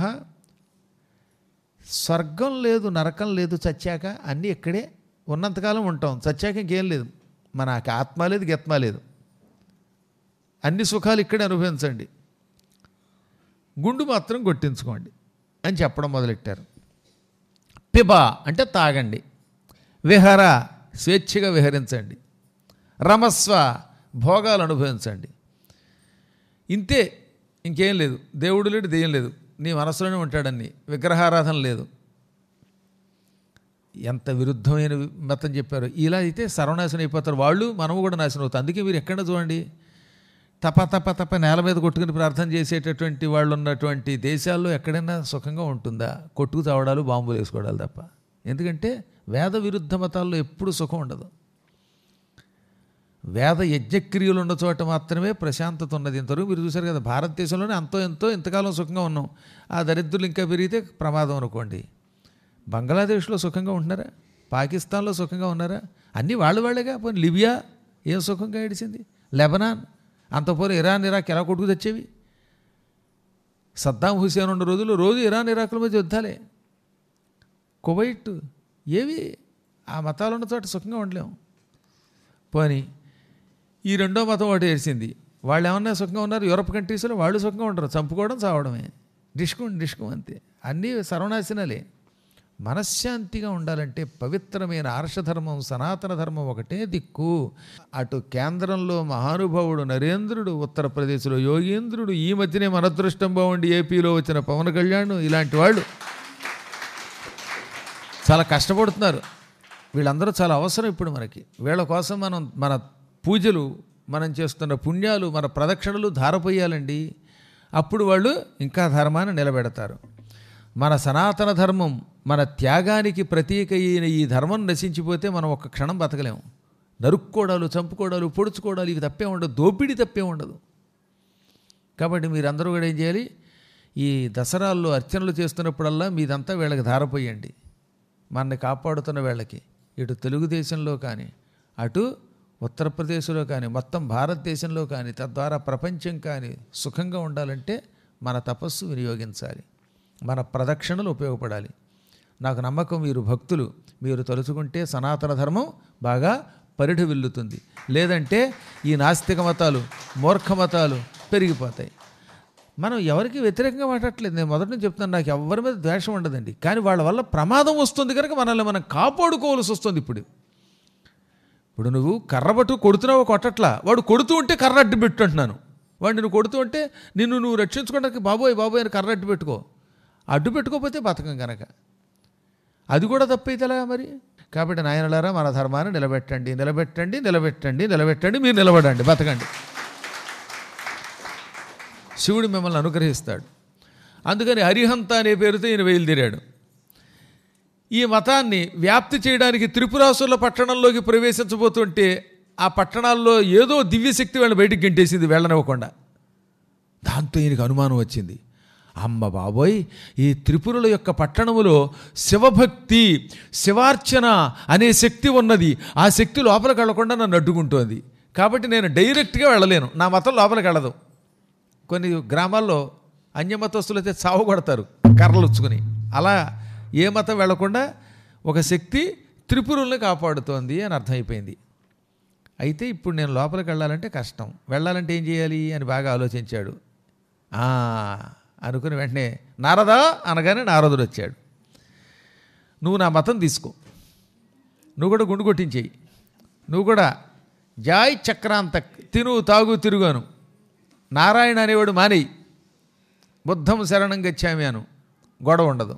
స్వర్గం లేదు నరకం లేదు చచ్చాక అన్నీ ఇక్కడే ఉన్నంతకాలం ఉంటాం చచ్చాక ఇంకేం లేదు మనకి ఆత్మ లేదు గెత్మ లేదు అన్ని సుఖాలు ఇక్కడే అనుభవించండి గుండు మాత్రం కొట్టించుకోండి అని చెప్పడం మొదలెట్టారు పిబ అంటే తాగండి విహర స్వేచ్ఛగా విహరించండి రమస్వ భోగాలు అనుభవించండి ఇంతే ఇంకేం లేదు దేవుడు లేడు దెయ్యం లేదు నీ మనసులోనే ఉంటాడన్ని విగ్రహారాధన లేదు ఎంత విరుద్ధమైన మతం చెప్పారు ఇలా అయితే సర్వనాశనం అయిపోతారు వాళ్ళు మనము కూడా నాశనం అవుతాం అందుకే మీరు ఎక్కడ చూడండి తప తప తప నేల మీద కొట్టుకుని ప్రార్థన చేసేటటువంటి వాళ్ళు ఉన్నటువంటి దేశాల్లో ఎక్కడైనా సుఖంగా ఉంటుందా కొట్టుకు చావడాలు బాంబులు వేసుకోవడాలు తప్ప ఎందుకంటే వేద విరుద్ధ మతాల్లో ఎప్పుడు సుఖం ఉండదు వేద యజ్ఞక్రియలు ఉన్న చోట మాత్రమే ప్రశాంతత ఉన్నది ఇంతవరకు మీరు చూశారు కదా భారతదేశంలోనే అంతో ఎంతో ఇంతకాలం సుఖంగా ఉన్నాం ఆ దరిద్రులు ఇంకా పెరిగితే ప్రమాదం అనుకోండి బంగ్లాదేశ్లో సుఖంగా ఉంటున్నారా పాకిస్తాన్లో సుఖంగా ఉన్నారా అన్నీ వాళ్ళు వాళ్ళేగా పోనీ లిబియా ఏం సుఖంగా ఏడిచింది లెబనాన్ అంత పోనీ ఇరాన్ ఇరాక్ ఎలా కొట్టుకు తెచ్చేవి సద్దాం హుసేన్ ఉన్న రోజులు రోజు ఇరాన్ ఇరాకుల మధ్య యుద్ధాలే కువైట్ ఏవి ఆ మతాలు ఉన్న చోట సుఖంగా ఉండలేము పోనీ ఈ రెండో మతం ఒకటి ఏడ్చింది వాళ్ళు ఏమన్నా సుఖంగా ఉన్నారు యూరప్ కంట్రీస్లో వాళ్ళు సుఖంగా ఉంటారు చంపుకోవడం చావడమే డిష్కు డిష్కు అంతే అన్నీ సర్వనాశనాలే మనశ్శాంతిగా ఉండాలంటే పవిత్రమైన ఆర్షధర్మం సనాతన ధర్మం ఒకటే దిక్కు అటు కేంద్రంలో మహానుభావుడు నరేంద్రుడు ఉత్తరప్రదేశ్లో యోగేంద్రుడు ఈ మధ్యనే మన అదృష్టం బాగుండి ఏపీలో వచ్చిన పవన్ కళ్యాణ్ ఇలాంటి వాళ్ళు చాలా కష్టపడుతున్నారు వీళ్ళందరూ చాలా అవసరం ఇప్పుడు మనకి వీళ్ళ కోసం మనం మన పూజలు మనం చేస్తున్న పుణ్యాలు మన ప్రదక్షిణలు ధారపోయాలండి అప్పుడు వాళ్ళు ఇంకా ధర్మాన్ని నిలబెడతారు మన సనాతన ధర్మం మన త్యాగానికి ప్రతీక అయిన ఈ ధర్మం నశించిపోతే మనం ఒక్క క్షణం బతకలేము నరుక్కోవడాలు చంపుకోవడాలు పొడుచుకోవడాలు ఇవి తప్పే ఉండదు దోపిడీ తప్పే ఉండదు కాబట్టి మీరందరూ కూడా ఏం చేయాలి ఈ దసరాల్లో అర్చనలు చేస్తున్నప్పుడల్లా మీదంతా వీళ్ళకి ధారపోయండి మనని కాపాడుతున్న వీళ్ళకి ఇటు తెలుగుదేశంలో కానీ అటు ఉత్తరప్రదేశ్లో కానీ మొత్తం భారతదేశంలో కానీ తద్వారా ప్రపంచం కానీ సుఖంగా ఉండాలంటే మన తపస్సు వినియోగించాలి మన ప్రదక్షిణలు ఉపయోగపడాలి నాకు నమ్మకం మీరు భక్తులు మీరు తలుచుకుంటే సనాతన ధర్మం బాగా పరిధి విల్లుతుంది లేదంటే ఈ నాస్తిక మతాలు మూర్ఖ మతాలు పెరిగిపోతాయి మనం ఎవరికి వ్యతిరేకంగా మాట్లాడట్లేదు నేను మొదటి నుంచి చెప్తున్నాను నాకు ఎవరి మీద ద్వేషం ఉండదండి కానీ వాళ్ళ వల్ల ప్రమాదం వస్తుంది కనుక మనల్ని మనం కాపాడుకోవాల్సి వస్తుంది ఇప్పుడు ఇప్పుడు నువ్వు కర్ర పట్టు కొడుతున్నావు కొట్టట్లా వాడు కొడుతూ ఉంటే కర్ర అడ్డు పెట్టు అంటున్నాను వాడు నిన్ను కొడుతూ ఉంటే నిన్ను నువ్వు రక్షించుకోవడానికి బాబోయ్ బాబోయ్ అని కర్ర అడ్డు పెట్టుకో అడ్డు పెట్టుకోకపోతే బతకం కనుక అది కూడా తప్పైతేలా మరి కాబట్టి నాయనలారా మన ధర్మాన్ని నిలబెట్టండి నిలబెట్టండి నిలబెట్టండి నిలబెట్టండి మీరు నిలబడండి బతకండి శివుడు మిమ్మల్ని అనుగ్రహిస్తాడు అందుకని హరిహంత అనే పేరుతో ఈయన బయలుదేరాడు ఈ మతాన్ని వ్యాప్తి చేయడానికి త్రిపురాసుల పట్టణంలోకి ప్రవేశించబోతుంటే ఆ పట్టణాల్లో ఏదో దివ్యశక్తి వాళ్ళని బయటికి గెంటేసింది వెళ్ళనివ్వకుండా దాంతో ఈయనకు అనుమానం వచ్చింది అమ్మ బాబోయ్ ఈ త్రిపురుల యొక్క పట్టణములో శివభక్తి శివార్చన అనే శక్తి ఉన్నది ఆ శక్తి లోపలికి వెళ్లకుండా నన్ను అడ్డుకుంటోంది కాబట్టి నేను డైరెక్ట్గా వెళ్ళలేను నా మతం లోపలికి వెళ్ళదు కొన్ని గ్రామాల్లో అన్యమతస్తులు అయితే చావు కొడతారు కర్రలు ఉచ్చుకుని అలా ఏ మతం వెళ్లకుండా ఒక శక్తి త్రిపురుల్ని కాపాడుతోంది అని అర్థమైపోయింది అయితే ఇప్పుడు నేను లోపలికి వెళ్ళాలంటే కష్టం వెళ్ళాలంటే ఏం చేయాలి అని బాగా ఆలోచించాడు "ఆ," అనుకుని వెంటనే నారదా అనగానే నారదుడు వచ్చాడు నువ్వు నా మతం తీసుకో నువ్వు కూడా గుండు కొట్టించేయి నువ్వు కూడా జాయ్ చక్రాంతక్ తిను తాగు తిరుగాను నారాయణ అనేవాడు మానేయి బుద్ధం శరణం గచ్చామి అను గొడవ ఉండదు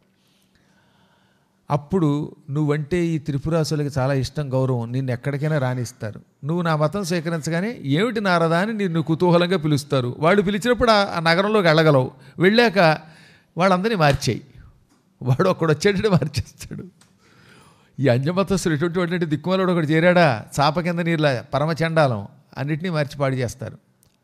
అప్పుడు నువ్వంటే ఈ త్రిపురాసులకి చాలా ఇష్టం గౌరవం నిన్ను ఎక్కడికైనా రాణిస్తారు నువ్వు నా మతం స్వీకరించగానే ఏమిటి నారదా అని నిన్ను కుతూహలంగా పిలుస్తారు వాళ్ళు పిలిచినప్పుడు ఆ ఆ నగరంలోకి వెళ్ళగలవు వెళ్ళాక వాళ్ళందరినీ మార్చేయి వాడు ఒక్కడు వచ్చేటట్టు మార్చేస్తాడు ఈ అన్యమతస్తులు ఎటువంటి వాటి దిక్కుమాలోడు ఒకటి చేరాడా చాప కింద నీళ్ళ పరమచండాలం అన్నిటినీ మార్చి పాడు చేస్తారు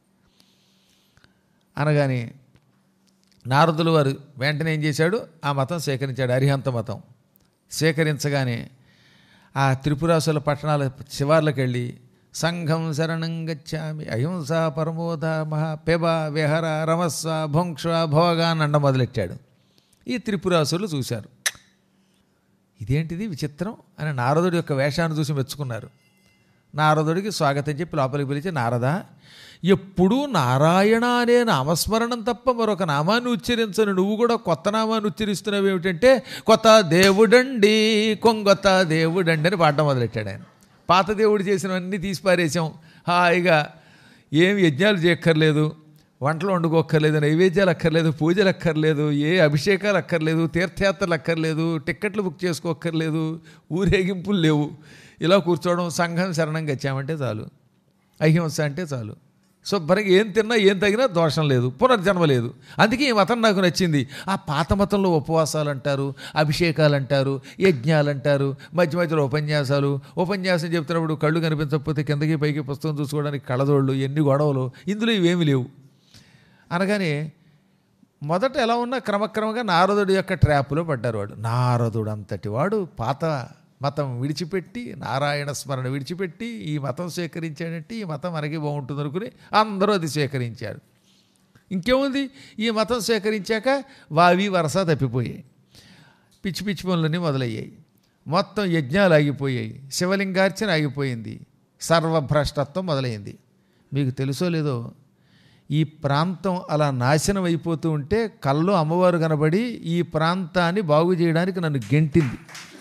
అనగానే నారదులు వారు వెంటనే ఏం చేశాడు ఆ మతం స్వీకరించాడు అరిహంత మతం స్వీకరించగానే ఆ త్రిపురాసుల పట్టణాల శివార్లకు వెళ్ళి సంఘం శరణం గచ్చామి అహింస పరమోధమ పెబ విహర రమస్వ భుంక్ష భోగ అని అండ మొదలెట్టాడు ఈ త్రిపురాసులు చూశారు ఇదేంటిది విచిత్రం అని నారదుడి యొక్క వేషాన్ని చూసి మెచ్చుకున్నారు నారదుడికి స్వాగతం చెప్పి లోపలికి పిలిచి నారద ఎప్పుడూ నారాయణ అనే నామస్మరణం తప్ప మరొక నామాన్ని ఉచ్చరించను నువ్వు కూడా కొత్త నామాన్ని ఉచ్చరిస్తున్నావు ఏమిటంటే కొత్త దేవుడండి కొంగొత్త దేవుడండి అని పాడడం మొదలెట్టాడు ఆయన పాత దేవుడు చేసినవన్నీ తీసి పారేసాం హాయిగా ఏం యజ్ఞాలు చేయక్కర్లేదు వంటలు వండుకోక్కర్లేదు నైవేద్యాలు అక్కర్లేదు పూజలు అక్కర్లేదు ఏ అభిషేకాలు అక్కర్లేదు తీర్థయాత్రలు అక్కర్లేదు టిక్కెట్లు బుక్ చేసుకోక్కర్లేదు ఊరేగింపులు లేవు ఇలా కూర్చోవడం సంఘం శరణం గచ్చామంటే చాలు అహింస అంటే చాలు శుభ్రంగా ఏం తిన్నా ఏం తగినా దోషం లేదు పునర్జన్మ లేదు అందుకే ఈ మతం నాకు నచ్చింది ఆ పాత మతంలో ఉపవాసాలు అంటారు అభిషేకాలు అంటారు యజ్ఞాలు అంటారు మధ్య మధ్యలో ఉపన్యాసాలు ఉపన్యాసం చెప్తున్నప్పుడు కళ్ళు కనిపించకపోతే కిందకి పైకి పుస్తకం చూసుకోవడానికి కళ్ళదోళ్ళు ఎన్ని గొడవలు ఇందులో ఇవేమి లేవు అనగానే మొదట ఎలా ఉన్నా క్రమక్రమంగా నారదుడి యొక్క ట్రాప్లో పడ్డారు వాడు నారదుడు అంతటి వాడు పాత మతం విడిచిపెట్టి నారాయణ స్మరణ విడిచిపెట్టి ఈ మతం స్వీకరించాడంటే ఈ మతం మనకి బాగుంటుంది అనుకుని అందరూ అది స్వీకరించారు ఇంకేముంది ఈ మతం స్వీకరించాక వావి వరస తప్పిపోయాయి పిచ్చి పిచ్చి పనులన్నీ మొదలయ్యాయి మొత్తం యజ్ఞాలు ఆగిపోయాయి శివలింగార్చన ఆగిపోయింది సర్వభ్రష్టత్వం మొదలైంది మీకు తెలుసో లేదో ఈ ప్రాంతం అలా నాశనం అయిపోతూ ఉంటే కల్లో అమ్మవారు కనబడి ఈ ప్రాంతాన్ని బాగు చేయడానికి నన్ను గెంటింది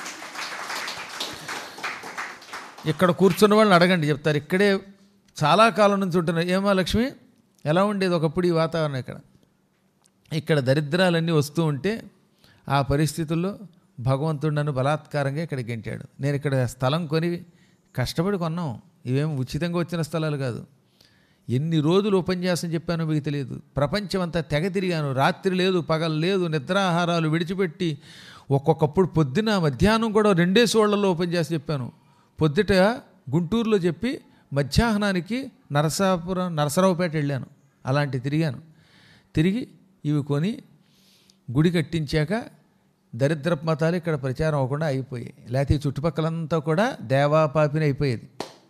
ఇక్కడ కూర్చున్న వాళ్ళని అడగండి చెప్తారు ఇక్కడే చాలా కాలం నుంచి ఉంటున్నారు ఏమా లక్ష్మి ఎలా ఉండేది ఒకప్పుడు ఈ వాతావరణం ఇక్కడ ఇక్కడ దరిద్రాలన్నీ వస్తూ ఉంటే ఆ పరిస్థితుల్లో భగవంతుడు నన్ను బలాత్కారంగా ఇక్కడ గెంటాడు నేను ఇక్కడ స్థలం కొని కష్టపడి కొన్నాం ఇవేం ఉచితంగా వచ్చిన స్థలాలు కాదు ఎన్ని రోజులు ఉపన్యాసం చెప్పానో మీకు తెలియదు ప్రపంచం అంతా తెగ తిరిగాను రాత్రి లేదు పగలు లేదు నిద్రాహారాలు విడిచిపెట్టి ఒక్కొక్కప్పుడు పొద్దున మధ్యాహ్నం కూడా రెండే సోళ్లలో ఉపన్యాసం చెప్పాను పొద్దుట గుంటూరులో చెప్పి మధ్యాహ్నానికి నరసాపురం నరసరావుపేట వెళ్ళాను అలాంటి తిరిగాను తిరిగి ఇవి కొని గుడి కట్టించాక దరిద్రపు మతాలు ఇక్కడ ప్రచారం అవ్వకుండా అయిపోయాయి లేకపోతే ఈ చుట్టుపక్కలంతా కూడా దేవాపాపిని అయిపోయేది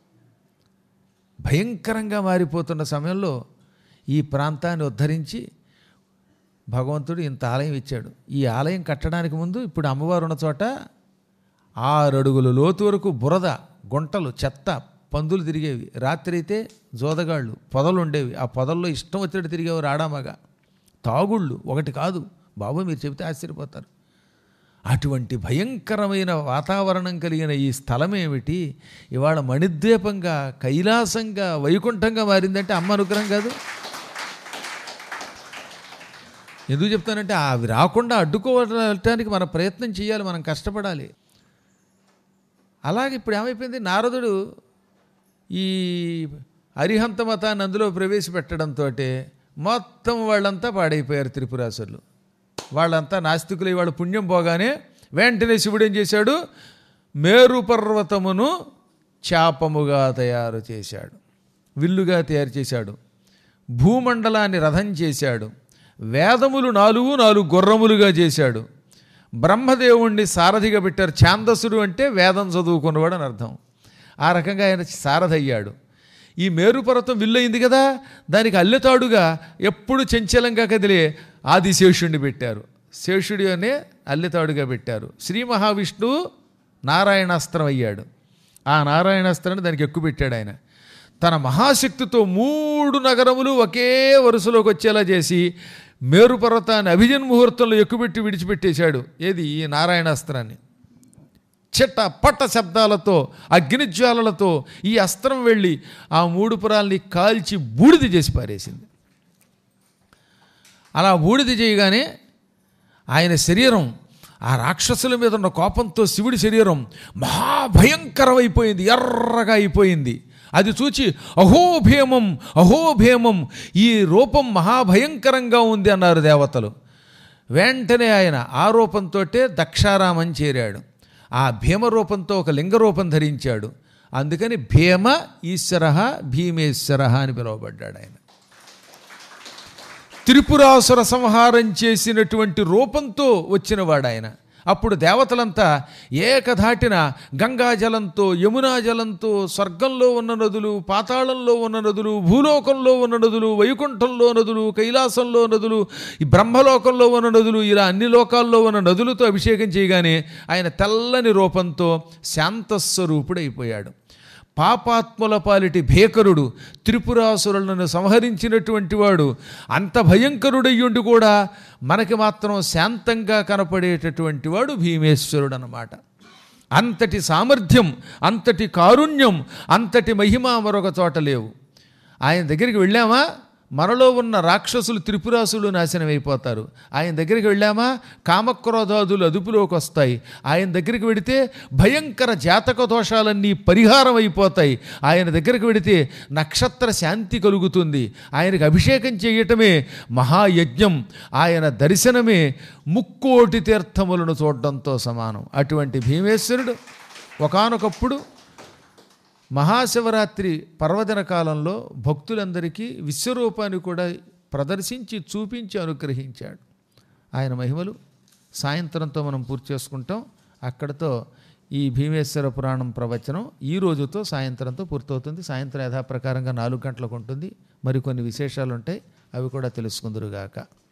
భయంకరంగా మారిపోతున్న సమయంలో ఈ ప్రాంతాన్ని ఉద్ధరించి భగవంతుడు ఇంత ఆలయం ఇచ్చాడు ఈ ఆలయం కట్టడానికి ముందు ఇప్పుడు అమ్మవారు ఉన్న చోట ఆరడుగుల లోతు వరకు బురద గుంటలు చెత్త పందులు తిరిగేవి రాత్రి అయితే జోదగాళ్ళు పొదలు ఉండేవి ఆ పొదల్లో ఇష్టం వచ్చినట్టు తిరిగేవారు ఆడామగా తాగుళ్ళు ఒకటి కాదు బాబు మీరు చెబితే ఆశ్చర్యపోతారు అటువంటి భయంకరమైన వాతావరణం కలిగిన ఈ స్థలం ఏమిటి ఇవాళ మణిద్వీపంగా కైలాసంగా వైకుంఠంగా మారిందంటే అమ్మ అనుగ్రహం కాదు ఎందుకు చెప్తానంటే అవి రాకుండా అడ్డుకోవటానికి మన ప్రయత్నం చేయాలి మనం కష్టపడాలి అలాగే ఇప్పుడు ఏమైపోయింది నారదుడు ఈ అరిహంత మతాన్ని అందులో ప్రవేశపెట్టడంతో మొత్తం వాళ్ళంతా పాడైపోయారు త్రిపురాసురులు వాళ్ళంతా నాస్తికులు వాళ్ళ పుణ్యం పోగానే వెంటనే శివుడు ఏం చేశాడు మేరు పర్వతమును చాపముగా తయారు చేశాడు విల్లుగా తయారు చేశాడు భూమండలాన్ని రథం చేశాడు వేదములు నాలుగు నాలుగు గుర్రములుగా చేశాడు బ్రహ్మదేవుణ్ణి సారథిగా పెట్టారు ఛాందసుడు అంటే వేదం చదువుకున్నవాడు అని అర్థం ఆ రకంగా ఆయన సారథి అయ్యాడు ఈ మేరుపర్వతం విల్లయింది కదా దానికి అల్లెతాడుగా ఎప్పుడు చంచలంగా కదిలే ఆదిశేషుణ్ణి పెట్టారు శేషుడి అనే అల్లెతాడుగా పెట్టారు శ్రీ మహావిష్ణువు నారాయణాస్త్రం అయ్యాడు ఆ నారాయణాస్త్రాన్ని దానికి ఎక్కువ పెట్టాడు ఆయన తన మహాశక్తితో మూడు నగరములు ఒకే వరుసలోకి వచ్చేలా చేసి మేరు పర్వతాన్ని అభిజన్ ముహూర్తంలో ఎక్కుపెట్టి విడిచిపెట్టేశాడు ఏది ఈ నారాయణాస్త్రాన్ని చిట్ట పట్ట శబ్దాలతో అగ్నిజ్వాలలతో ఈ అస్త్రం వెళ్ళి ఆ మూడు పురాల్ని కాల్చి బూడిద చేసి పారేసింది అలా బూడిద చేయగానే ఆయన శరీరం ఆ రాక్షసుల మీద ఉన్న కోపంతో శివుడి శరీరం మహాభయంకరమైపోయింది ఎర్రగా అయిపోయింది అది చూచి అహోభేమం అహోభేమం ఈ రూపం మహాభయంకరంగా ఉంది అన్నారు దేవతలు వెంటనే ఆయన ఆ రూపంతో దక్షారామం చేరాడు ఆ భీమ రూపంతో ఒక లింగ రూపం ధరించాడు అందుకని భీమ ఈశ్వర భీమేశ్వర అని పిలువబడ్డాడు ఆయన త్రిపురాసుర సంహారం చేసినటువంటి రూపంతో వచ్చినవాడు ఆయన అప్పుడు దేవతలంతా ఏకధాటిన గంగా జలంతో యమునా జలంతో స్వర్గంలో ఉన్న నదులు పాతాళంలో ఉన్న నదులు భూలోకంలో ఉన్న నదులు వైకుంఠంలో నదులు కైలాసంలో నదులు ఈ బ్రహ్మలోకంలో ఉన్న నదులు ఇలా అన్ని లోకాల్లో ఉన్న నదులతో అభిషేకం చేయగానే ఆయన తెల్లని రూపంతో శాంతస్వరూపుడైపోయాడు పాపాత్ముల పాలిటి భీకరుడు త్రిపురాసురులను సంహరించినటువంటి వాడు అంత భయంకరుడయ్యుండి కూడా మనకి మాత్రం శాంతంగా కనపడేటటువంటి వాడు భీమేశ్వరుడు అన్నమాట అంతటి సామర్థ్యం అంతటి కారుణ్యం అంతటి మహిమ మరొక చోట లేవు ఆయన దగ్గరికి వెళ్ళామా మనలో ఉన్న రాక్షసులు త్రిపురాసులు నాశనం అయిపోతారు ఆయన దగ్గరికి వెళ్ళామా కామక్రోధాదులు అదుపులోకి వస్తాయి ఆయన దగ్గరికి వెడితే భయంకర జాతక దోషాలన్నీ పరిహారం అయిపోతాయి ఆయన దగ్గరికి వెడితే నక్షత్ర శాంతి కలుగుతుంది ఆయనకు అభిషేకం చేయటమే మహాయజ్ఞం ఆయన దర్శనమే ముక్కోటి తీర్థములను చూడడంతో సమానం అటువంటి భీమేశ్వరుడు ఒకానొకప్పుడు మహాశివరాత్రి పర్వదిన కాలంలో భక్తులందరికీ విశ్వరూపాన్ని కూడా ప్రదర్శించి చూపించి అనుగ్రహించాడు ఆయన మహిమలు సాయంత్రంతో మనం పూర్తి చేసుకుంటాం అక్కడతో ఈ భీమేశ్వర పురాణం ప్రవచనం ఈ రోజుతో సాయంత్రంతో పూర్తవుతుంది సాయంత్రం యథాప్రకారంగా నాలుగు గంటలకు ఉంటుంది మరికొన్ని విశేషాలు ఉంటాయి అవి కూడా తెలుసుకుందరుగాక